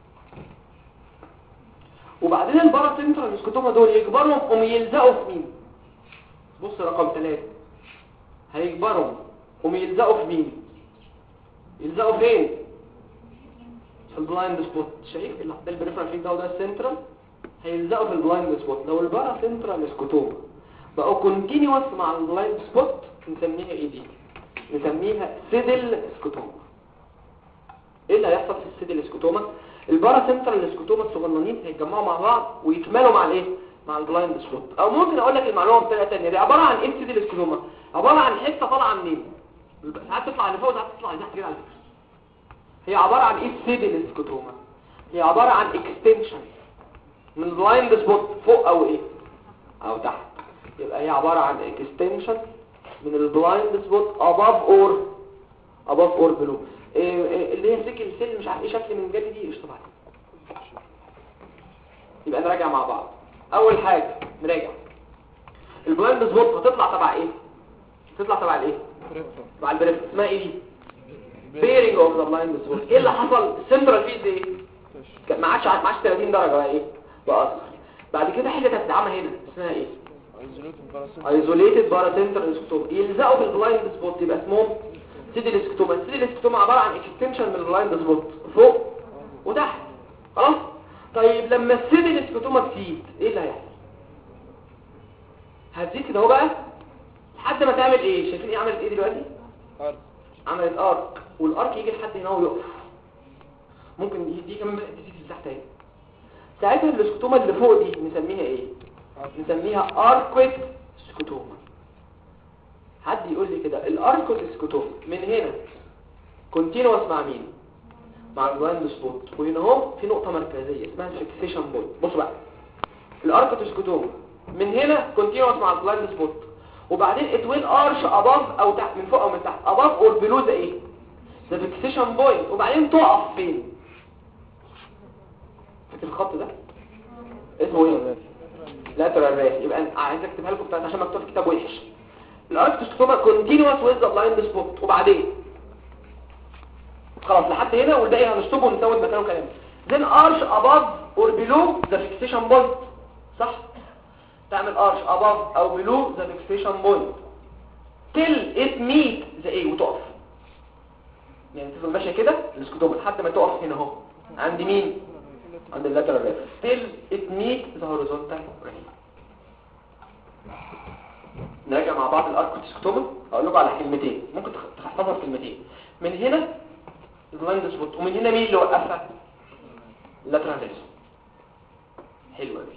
وبعدين البارا سنترال سكوتوما دول يكبروا هم يلزقوا في مين بص رقم ثلاثة هيكبروا هم يلزقوا في مين يلزقوا فين في البلايند سبوت شايف اللي ده البريفرال فيد ده وده السنترال هيلزقوا في البلايند سبوت لو البارا سنترال سكوتوما بقوا كونتينيوس مع البلايند سبوت نسميها ايه دي نسميها سيدل سكوتوما ايه اللي هيحصل في السيدل سكوتوما البارا سنترال سكوتوما الصغننين هيتجمعوا مع بعض ويكملوا مع الايه مع البلايند سبوت او ممكن اقول لك المعلومه بطريقه ثانيه دي عباره عن ايه السيدل سكوتوما عباره عن حته طالعه منين ساعات تطلع لفوق ساعات تطلع لتحت كده على فكره هي عباره عن ايه السيدل سكوتوما هي عباره عن اكستنشن من البلايند سبوت فوق او ايه او تحت يبقى هي عباره عن اكستنشن من البلايند سبوت above or above or below إيه إيه اللي هي سكل سيل مش عارف ايه شكل من جلد دي قشطه بعد يبقى نراجع مع بعض اول حاجه نراجع البلايند سبوت هتطلع تبع ايه تطلع تبع الايه تبع البريف اسمها ايه دي بيرنج اوف ذا بلايند سبوت ايه اللي حصل السنترال فيد ايه كان ما عادش ما عادش 30 درجه بقى ايه بقى اصغر بعد كده حته هتتعمل هنا اسمها ايه ايزوليتد باراسنترال سكتوما يلزقوا في البلايند سبوت يبقى اسمهم سيدل سكتوما السيدل سكتوما عباره عن اكستنشن من البلايند سبوت فوق وتحت خلاص طيب لما السيدل سكتوما تزيد ايه اللي هيحصل هتزيد كده اهو بقى لحد ما تعمل ايه شايفين ايه عملت ايه دلوقتي عملت ارك والارك يجي لحد هنا ويقف ممكن دي, دي كمان بدات تزيد لتحت اهي ساعتها السكتوما اللي فوق دي نسميها ايه نسميها اركويت سكوتوما حد يقول لي كده الاركويت سكوتوما من هنا كونتينوس مع مين مع الجلاند سبوت وهنا اهو في نقطه مركزيه اسمها فيكسيشن بوينت بصوا بقى الاركويت سكوتوما من هنا كونتينوس مع الجلاند سبوت وبعدين ات ويل ارش اباف او تحت من فوق او من تحت اباف اور بلو ده ايه ده فيكسيشن بوينت وبعدين تقف فين فاكر الخط ده اسمه ايه لاترال راس يبقى أنا عايز اكتبها لكم بتاعت عشان مكتوب في كتاب وحش الاركت سكوتوما كونتينوس ويز ذا بلايند سبوت وبعدين خلاص لحد هنا والباقي هنشطبه ونسود مكانه كلام then arch above or below the fixation point صح تعمل arch above او below the fixation point till it meet the A وتقف يعني تفضل ماشيه كده السكوتوما لحد ما تقف هنا اهو عند مين عند اللاترال ريف till it meet the horizontal ray نراجع مع بعض الاركوتسكتوما هقول لكم على كلمتين ممكن تخ- تحفظها في كلمتين من هنا البلايند سبوت ومن هنا مين اللي وقفها اللاترال ريف حلو قوي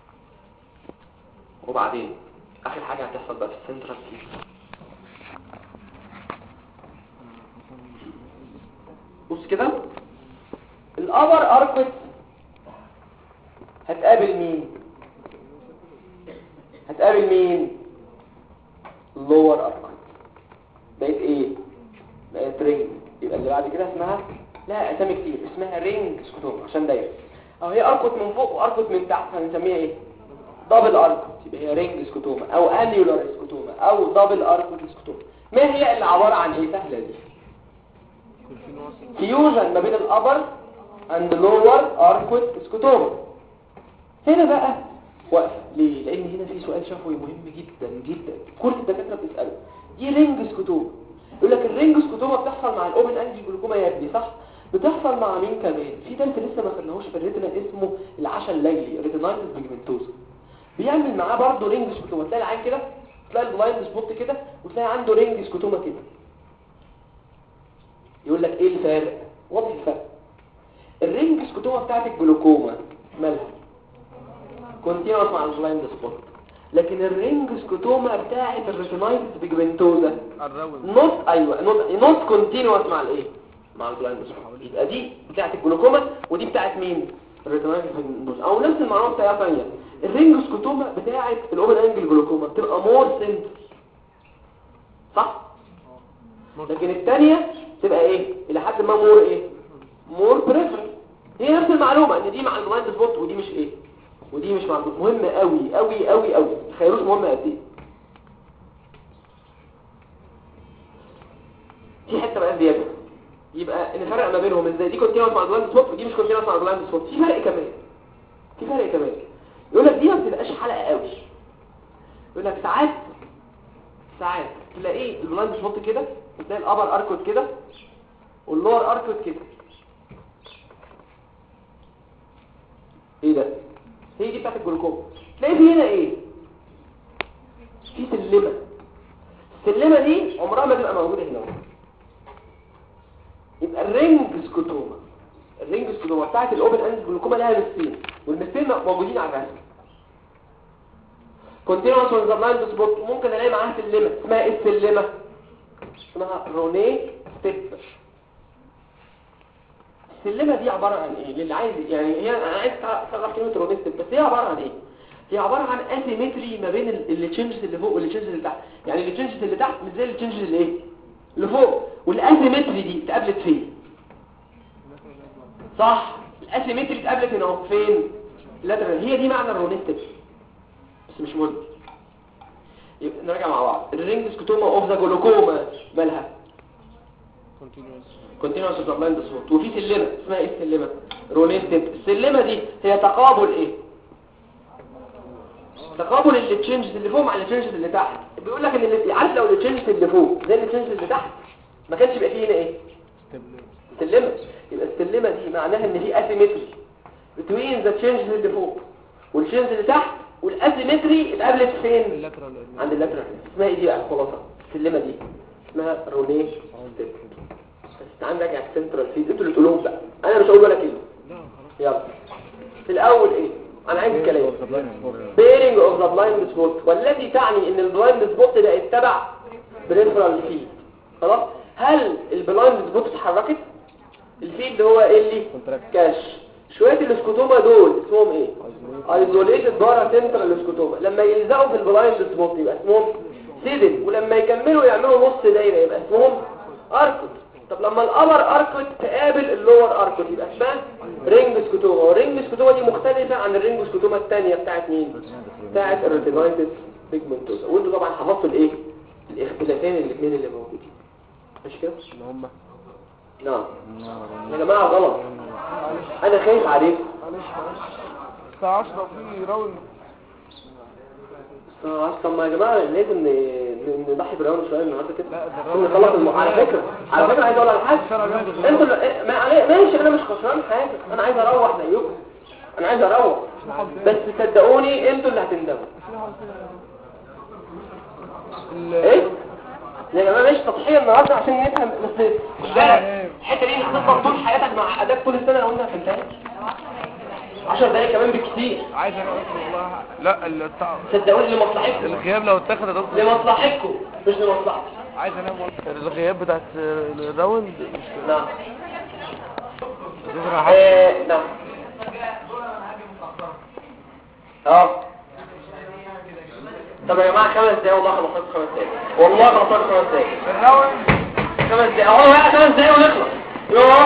وبعدين اخر حاجه هتحصل بقى في السنترال فيس بص كده الابر اركوت هتقابل مين هتقابل مين اللور اركوت بقت ايه بقت رينج يبقى اللي بعد كده اسمها لها اسامي كتير اسمها رينج سكوتوم عشان دايره او هي اركوت من فوق واركوت من تحت هنسميها ايه دبل اركوت يبقى هي رينج سكوتوما او انيولار سكوتوما او دبل اركوت سكوتوما ما هي اللي عباره عن ايه سهله دي فيوجن ما بين الابر اند لور اركوت سكوتوما هنا بقى وقف ليه لان هنا في سؤال شفوي مهم جدا جدا كل الدكاتره بتساله دي رينج سكوتوما يقول لك الرينج سكوتوما بتحصل مع الاوبن انجل جلوكوما يا ابني صح بتحصل مع مين كمان في تالت لسه ما خدناهوش في الريتنا اسمه العشاء الليلي ريتينايتس بيجمنتوزا بيعمل معاه برضه رينج سكوتوما تلاقي العين كده تلاقي البلايند سبوت كده وتلاقي عنده رينج سكوتوما كده يقول لك ايه الفرق واضح الفرق الرينج سكوتوما بتاعت الجلوكوما مالها كونتينوس مع البلايند سبوت لكن الرينج سكوتوما بتاعت الريتينايتس بيجمنتوزا الراوند نوت ايوه نوت نوت كونتينوس مع الايه مع البلايند سبوت يبقى دي بتاعت الجلوكوما ودي بتاعت مين الريتينايتس بيجمنتوزا او نفس المعلومه بتاعتها ثانيه الرينج سكوتوما بتاعت الاوبن انجل جلوكوما بتبقى مور سنتر صح لكن الثانيه تبقى ايه الى حد ما مور ايه مور بريفرنس هي نفس المعلومه ان دي مع البلايند سبوت ودي مش ايه ودي مش مع مهم قوي قوي قوي قوي تخيلوش مهم قد ايه في حته بقى زياده يبقى نفرق ما بينهم ازاي دي كونتينوس مع البلايند سبوت ودي مش كونتينوس مع البلايند سبوت في فرق كمان في فرق كمان يقول لك دي ما بتبقاش حلقه قوي يقول لك ساعات ساعات تلاقيه البلايند سبوت كده وتلاقي الابر اركوت كده واللور اركوت كده ايه ده هي دي بتاعت الجلوكوما تلاقي في هنا ايه في سلمه السلمه دي عمرها ما تبقى موجوده هنا يبقى الرينج سكوتوما الرينج سكوتوما بتاعت الاوبن اند جلوكوما لها مستين والمستين موجودين على الرسم كونتينوس وذ بلايند سبوت ممكن الاقي معاها سلمه اسمها ايه السلمه اسمها روني ستيب السلمه دي عباره عن ايه للي عايز يعني هي انا عايز اعرف كلمه روني ستيب بس هي عباره عن ايه هي عباره عن اسيمتري ما بين التشنجز اللي فوق والتشنجز اللي تحت يعني التشنجز اللي تحت مش زي التشنجز اللي ايه اللي فوق والاسيمتري دي اتقابلت فين صح الاسيمتري اتقابلت هنا اهو فين لاترال هي دي معنى الرونستيك بس مش مهم يبقى نرجع مع بعض الرينج سكوتوما اوف ذا جلوكوما مالها كونتينوس كونتينوس بلايند سبوت وفي سلمه اسمها ايه السلمه رونستيك السلمه دي هي تقابل ايه تقابل التشنجز اللي فوق مع التشنجز اللي تحت بيقول لك ان اللي عارف لو التشنجز اللي فوق زي التشنجز اللي تحت ما كانش يبقى فيه هنا ايه سلمه يبقى السلمه دي معناها ان في اسيمتري بتوين ذا تشنجز اللي فوق والتشنجز اللي تحت والاسيمتري اتقابلت فين اللاترال عند اللاترال اسمها ايه دي بقى الخلاصه السلمه دي اسمها روني ستيب بس تعال نراجع السنترال فيد انتوا اللي تقولوهم بقى انا مش هقول ولا كلمه لا خلاص يلا في الاول ايه انا عايز الكلام بيرنج اوف ذا بلايند سبوت والتي تعني ان البلايند سبوت بقت تبع بريفرال فيد خلاص هل البلايند سبوت اتحركت الفيد هو ايه اللي كاش شويه الاسكوتوما دول اسمهم ايه ايزوليتد بارا سنترال اسكوتوما لما يلزقوا في البلايند سبوت يبقى اسمهم سيدن ولما يكملوا يعملوا نص دايره يبقى اسمهم اركوت طب لما الابر اركوت تقابل اللور اركوت يبقى اسمها رينج سكوتوما والرينج سكوتوما دي مختلفه عن الرينج سكوتوما الثانيه بتاعت مين بتاعت الريتينايتس بيجمنتوزا وانتوا طبعا حفظتوا الايه الاختلافين الاثنين اللي موجودين مش كده اللي هم نعم يا جماعه غلط انا خايف عليكم معلش معلش الساعة 10 في راوند آه، طب ما يا جماعه لازم ن- ن- نضحي بالراوند شويه النهارده كده لا، ده عشان الراوند نخلص ده الم... على فكره على فكره عايز اقول على حاجه انتوا اللي... ما علي... ماشي انا مش خسران حاجه انا عايز اروح زيكم انا عايز اروح بس صدقوني انتوا اللي هتندموا ايه يا جماعه ماشي تضحيه النهارده عشان نفهم بس خد بالك الحته دي هتفضل طول حياتك مع اداك طول السنه لو انت ما فهمتهاش 10 دقايق كمان بالكتير عايز انا والله لا الساعة صدقوني لمصلحتكم الغياب لو اتاخد يا دكتور لمصلحتكم مش لمصلحتي عايز انام والله الغياب بتاعت الراوند مش نعم دكتور آه، نعم اه طب يا جماعه خمس دقايق والله خلصت خمس دقايق والله خلصت خمس دقايق الراوند خمس دقايق اهو بقى خمس دقايق ونخلص يوه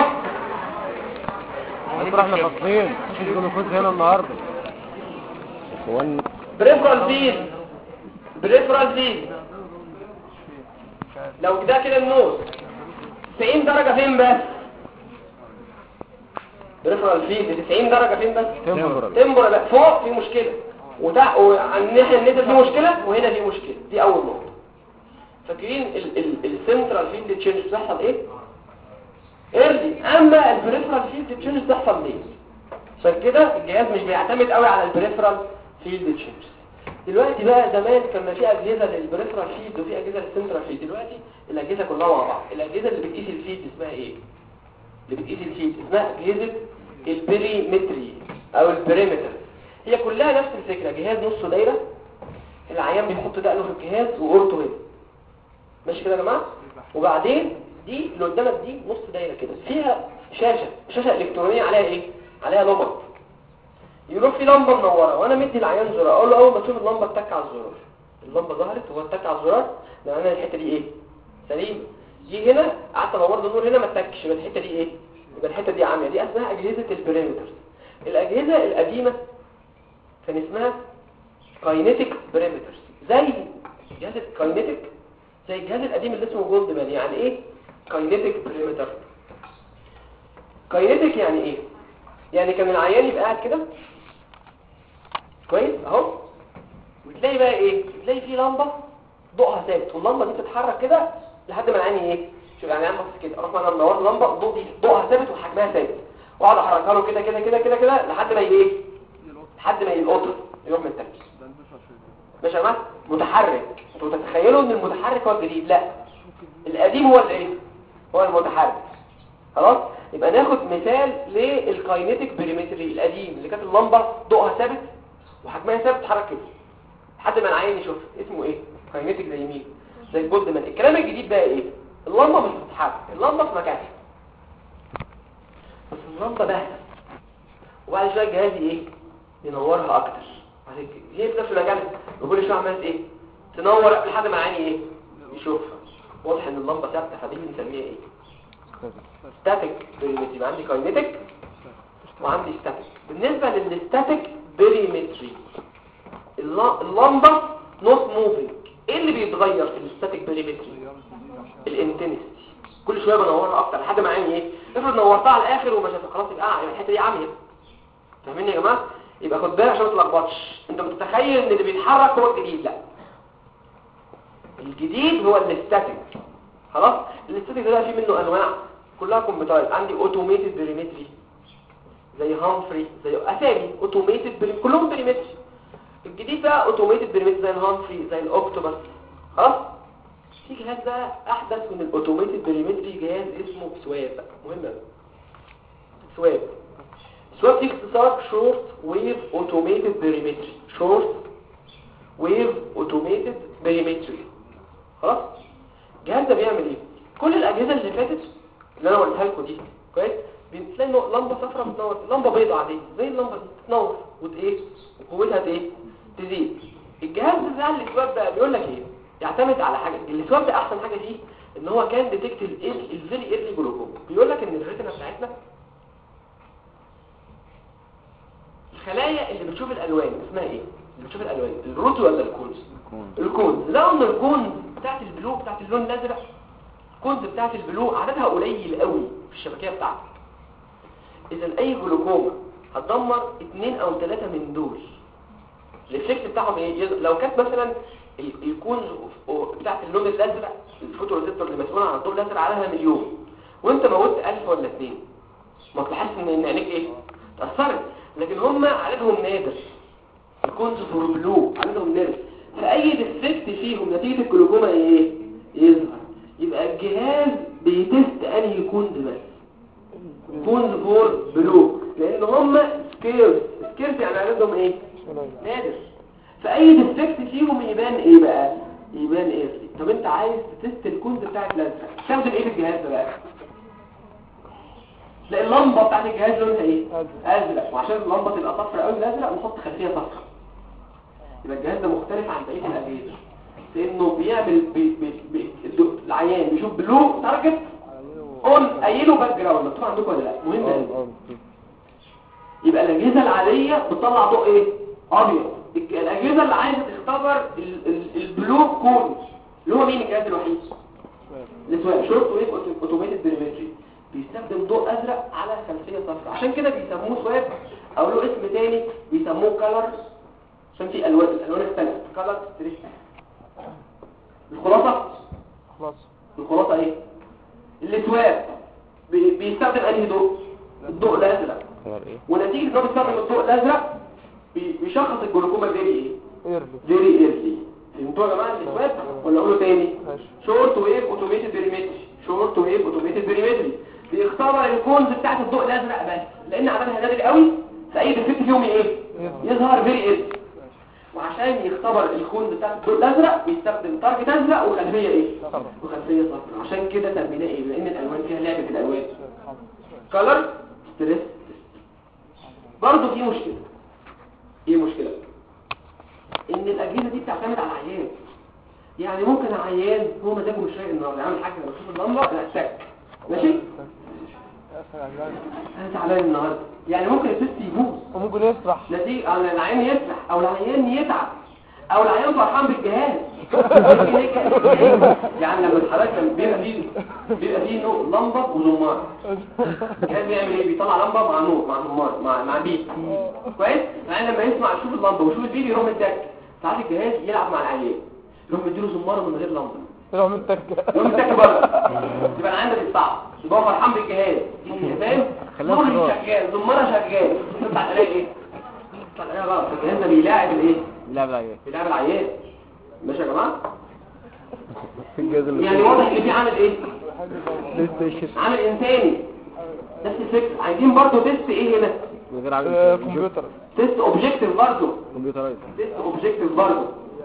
بكره احنا فاصلين مفيش جلوكوز هنا النهارده اخوان بريفرال فيل بريفرال فيل لو ده كده النوز 90 درجة فين بس بريفرال فيل 90 درجة فين بس تمبرال تمبر لا فوق في مشكلة وتحت وعن الناحية النزل في مشكلة وهنا في مشكلة دي أول نقطة فاكرين السنترال فيلد تشينج بتحصل ايه؟ ايرلي اما البريفرال فيلد تشينج بتحصل ليه؟ عشان كده الجهاز مش بيعتمد قوي على البريفرال فيلد تشينج دلوقتي بقى زمان كان في اجهزه للبريفرال فيلد وفي اجهزه للسنترال فيلد دلوقتي الاجهزه كلها مع بعض الاجهزه اللي بتقيس الفيلد اسمها ايه اللي بتقيس الفيلد اسمها اجهزه البريمتري او البريمتر هي كلها نفس الفكره جهاز نصه دايره العيان بيحط دقنه في الجهاز وقرطه هنا ماشي كده يا جماعه وبعدين دي اللي قدامك دي نص دايره كده فيها شاشه شاشه الكترونيه عليها ايه عليها لمبه يروح في لمبه منوره وانا مدي العيان زرار اقول له اول ما تشوف اللمبه اتك على الزرار اللمبه ظهرت هو اتك على الزرار لان انا الحته دي ايه سليم يجي هنا قعدت انور له النور هنا ما اتكش يبقى الحته دي ايه يبقى الحته دي عاميه دي اسمها اجهزه البريمترز الاجهزه القديمه كان اسمها كاينيتيك بريمترز زي جهاز الكاينيتيك زي الجهاز القديم اللي اسمه جولد مان يعني ايه كاينيتيك بريمتر كاينيتيك يعني ايه يعني كان العيان يبقى قاعد كده كويس اهو وتلاقي بقى ايه تلاقي في لمبه ضوءها ثابت واللمبه دي تتحرك كده لحد ما العين ايه شوف يعني العين بص كده اروح انا منور اللمبه الضوء دي ضوءها ثابت وحجمها ثابت واقعد احركها له كده كده كده كده كده لحد ما ايه لحد ما يلقطها يروح من التركيز ماشي يا جماعه متحرك انتوا تتخيلوا ان المتحرك هو الجديد لا القديم هو الايه هو المتحرك خلاص يبقى ناخد مثال للكاينيتيك بريمتري القديم اللي كانت اللمبه ضوءها ثابت وحجمها ثابت تتحرك كده لحد ما العين يشوف اسمه ايه كاينيتيك زي مين زي الجولد مان الكلام الجديد بقى ايه اللمبه مش بتتحرك اللمبه في مكانها بس اللمبه باهته وبعد شويه الجهاز ايه ينورها اكتر بعد كده هي في نفس المكان وكل شويه عملت ايه تنور لحد ما عيني ايه يشوفها واضح ان اللمبه ثابته فدي بنسميها ايه ستاتيك بريمتري يبقى عندي كاينيتيك وعندي ستاتيك بالنسبه للستاتيك بريمتري اللمبه نوت موفينج ايه اللي بيتغير في الستاتيك بريمتري الانتنسيتي كل شويه بنورها اكتر لحد ما عيني ايه افرض نورتها على الاخر وما شافت خلاص يبقى الحته دي عاميه فاهمين يا جماعه يبقى خد بالك عشان ما تلخبطش انت متخيل ان اللي بيتحرك هو الجديد لا الجديد هو الاستاتيك خلاص الاستاتيك ده فيه منه انواع كلها كمبيوتر عندي اوتوميتد بريمتري زي هامفري زي اسامي اوتوميتد بريمتري كلهم بريمتري الجديد بقى اوتوميتد بريمتري زي الهامفري زي الاوكتوبس خلاص في جهاز بقى احدث من الاوتوميتد بريمتري جهاز اسمه سواب مهم قوي سواب سواب دي اختصار شورت ويف اوتوميتد بريمتري شورت ويف اوتوميتد بريمتري خلاص الجهاز ده بيعمل ايه كل الاجهزه اللي فاتت اللي انا قلتها لكم دي كويس بتلاقي نوع- لمبه صفراء بتنور لمبه بيضاء عاديه زي اللمبه دي تنور وت ايه وقوتها ايه تزيد الجهاز بتاع الاسواب بقى بيقول لك ايه يعتمد على حاجه الاسواب ده احسن حاجه فيه ان هو كان ديتكت الفيري ايرلي جلوكوم بيقول لك ان الريتنا بتاعتنا الخلايا اللي بتشوف الالوان اسمها ايه بتشوف الالوان الروت ولا الكونز الكونز لقوا ان الكونز بتاعت البلو بتاعت اللون الازرق الكونز بتاعت البلو عددها قليل قوي في الشبكيه بتاعتك اذا اي جلوكوما هتدمر اتنين او ثلاثه من دول الافكت بتاعهم ايه يز- لو كانت مثلا ال- الكونز بتاعت اللون الازرق الفوتوريسبتور اللي مسؤول عن الضوء الازرق عددها مليون وانت موتت ألف ولا اتنين ما تحس ان إن عينيك ايه تأثرت لكن هم عددهم نادر الكونز فور بلو عددهم نادر فأي ديفكت فيهم نتيجة الجلوكوما ايه يظهر يبقى الجهاز بيتست انهي كونز بس كونز فور بلو لان هم سكيرز سكيرز يعني عددهم ايه نادر فاي ديفكت فيهم يبان ايه بقى يبان ايه طب انت عايز تست الكونز بتاعت الازرق تستخدم ايه في الجهاز ده بقى تلاقي اللمبه بتاعت الجهاز لونها ايه ازرق وعشان اللمبه تبقى صفرا قوي الازرق نحط خلفيه صفرا يبقى الجهاز ده مختلف عن بقيه الاجهزه في انه بيعمل بي بي بي الدو- العيان بيشوف بلو تارجت اون قايله باك جراوند مكتوب عندكم ولا لا مهم قوي يبقى الأجهزة العادية بتطلع ضوء ايه ابيض الج- الأجهزة اللي عايزة تختبر ال- ال- البلو كون اللي هو مين الجهاز الوحيد الاسواق شورت ويف اوتوميتد بريمتري بيستخدم ضوء ازرق على خلفيه صفراء عشان كده بيسموه سواب او له اسم تاني بيسموه كلر عشان في الوان الالوان اختلفت كلر ستريس الخلاصه خلاص الخلاصه ايه الاسواق بي- بيستخدم انهي ضوء الضوء الازرق ونتيجة ان هو بيستخدم الضوء الازرق بي- بيشخص الجلوكوما فيري ايه ايرلي فيري ايرلي فهمتوا يا جماعه الاسواد ولا اقوله تاني ماشي شورت ويف اوتوميتد بريمتري شورت ويف اوتوميتد بريمتري بيختبر الكونز بتاعت الضوء الازرق بس لان عددها نادر قوي فاي ديفكت فيهم ايه يظهر فيري ايرلي وعشان يختبر الكونز بتاعت الضوء الازرق بيستخدم تارجت ازرق وخلفيه ايه وخلفيه صفراء عشان كده سميناه ايه لان الالوان فيها لعبه الالوان كلر ستريس برضه في مشكلة ايه مشكلة ان الاجهزة دي بتعتمد على العيان يعني ممكن العيان هو مزاجه مش رايق النهارده يعمل حاجة لما يشوف اللمبة لا سك ماشي انا تعبان النهارده يعني ممكن التست يبوظ وممكن يسرح نتيجة او العيان يسرح او العيان يتعب او العيان فرحان بالجهاز يعني لما الحالات كان بيبقى فيه بيبقى فيه نوع لمبه وزمار الجهاز بيعمل ايه بيطلع لمبه مع نور مع زمار مع مع بيت كويس يعني لما يسمع يشوف اللمبه ويشوف البيت يروح متك ساعات الجهاز يلعب مع العيان يروح مديله زماره من غير لمبه يروح منتك يروح متك بره يبقى العيان ده بيصعب يبقى هو فرحان بالجهاز فاهم نور شغال زماره شغال تطلع تلاقي ايه تطلع تلاقي غلط الجهاز ده بيلاعب الايه لا لا ايه بيلعب العيان ماشي يا جماعه الجهاز اللي يعني واضح ان في عامل ايه بلاي ستيشن عامل انساني نفس الفكره عايزين برضه تيست ايه هنا من غير آه، عامل كمبيوتر تيست اوبجكتيف برضه كمبيوترايز تيست اوبجكتيف برضه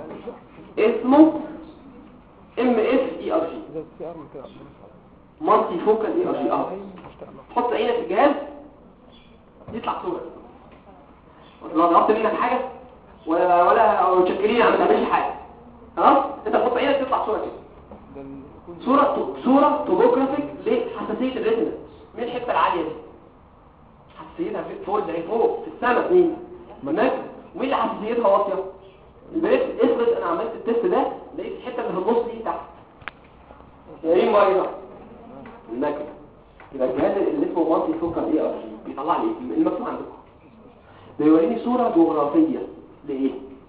اسمه ام اف اي ار جي زي السي ار كده مالتي فوكال اي ار جي اه تحط عينك في الجهاز يطلع صوره لو ضربت منك حاجه ولا ولا متشكرين يعني ما تعملش حاجه خلاص انت تحط عينك تطلع صوره كده ده ال- صورة صورة توبوجرافيك لحساسية الريتنا مين الحتة العالية دي حساسيتها في فوق ده فوق في السماء مين هناك ومين اللي حساسيتها واطية البريد افرض انا عملت التست ده لقيت الحتة اللي في النص دي تحت ايه مريضة النكبة يبقى الجهاز اللي اسمه مالتي فوكال اي ار جي بيطلع لي ايه المكتوب عندكم بيوريني صورة جغرافية لايه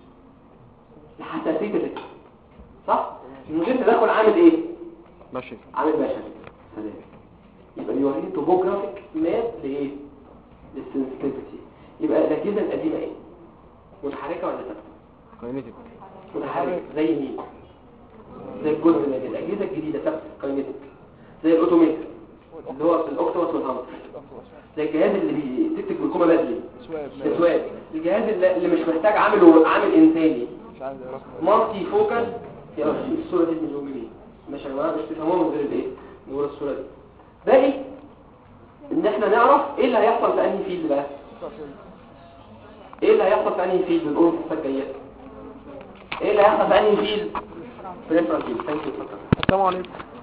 لحساسية الريتنا صح من غير تدخل عامل ايه ماشي عامل بشري سلام يبقى بيوريني توبوجرافيك ماب لايه للسنسيتيفيتي يبقى الاجهزه القديمه ايه متحركه ولا ثابته كاينيتيك متحركه زي مين زي الجزء ده كده. الاجهزه الجديده ثابته كاينيتيك زي الاوتوميتر اللي هو الاوكتوبس والهامر زي الجهاز اللي بيتكتك بالكوما بدري سواب السواد الجهاز اللي اللي مش محتاج عامل عامل انساني مش عايز اعرف مالتي فوكال يا رشيد الصورة دي مليون جنيه ماشي يا جماعة مش تفهموها من غير الايه نقول الصورة دي باقي ان احنا نعرف ايه اللي هيحصل في انهي فيلد بقى ايه اللي هيحصل في انهي فيلد بنقول في الصفحة الجاية ايه اللي هيحصل في انهي فيلد بريفرال فيلد ثانك يو السلام عليكم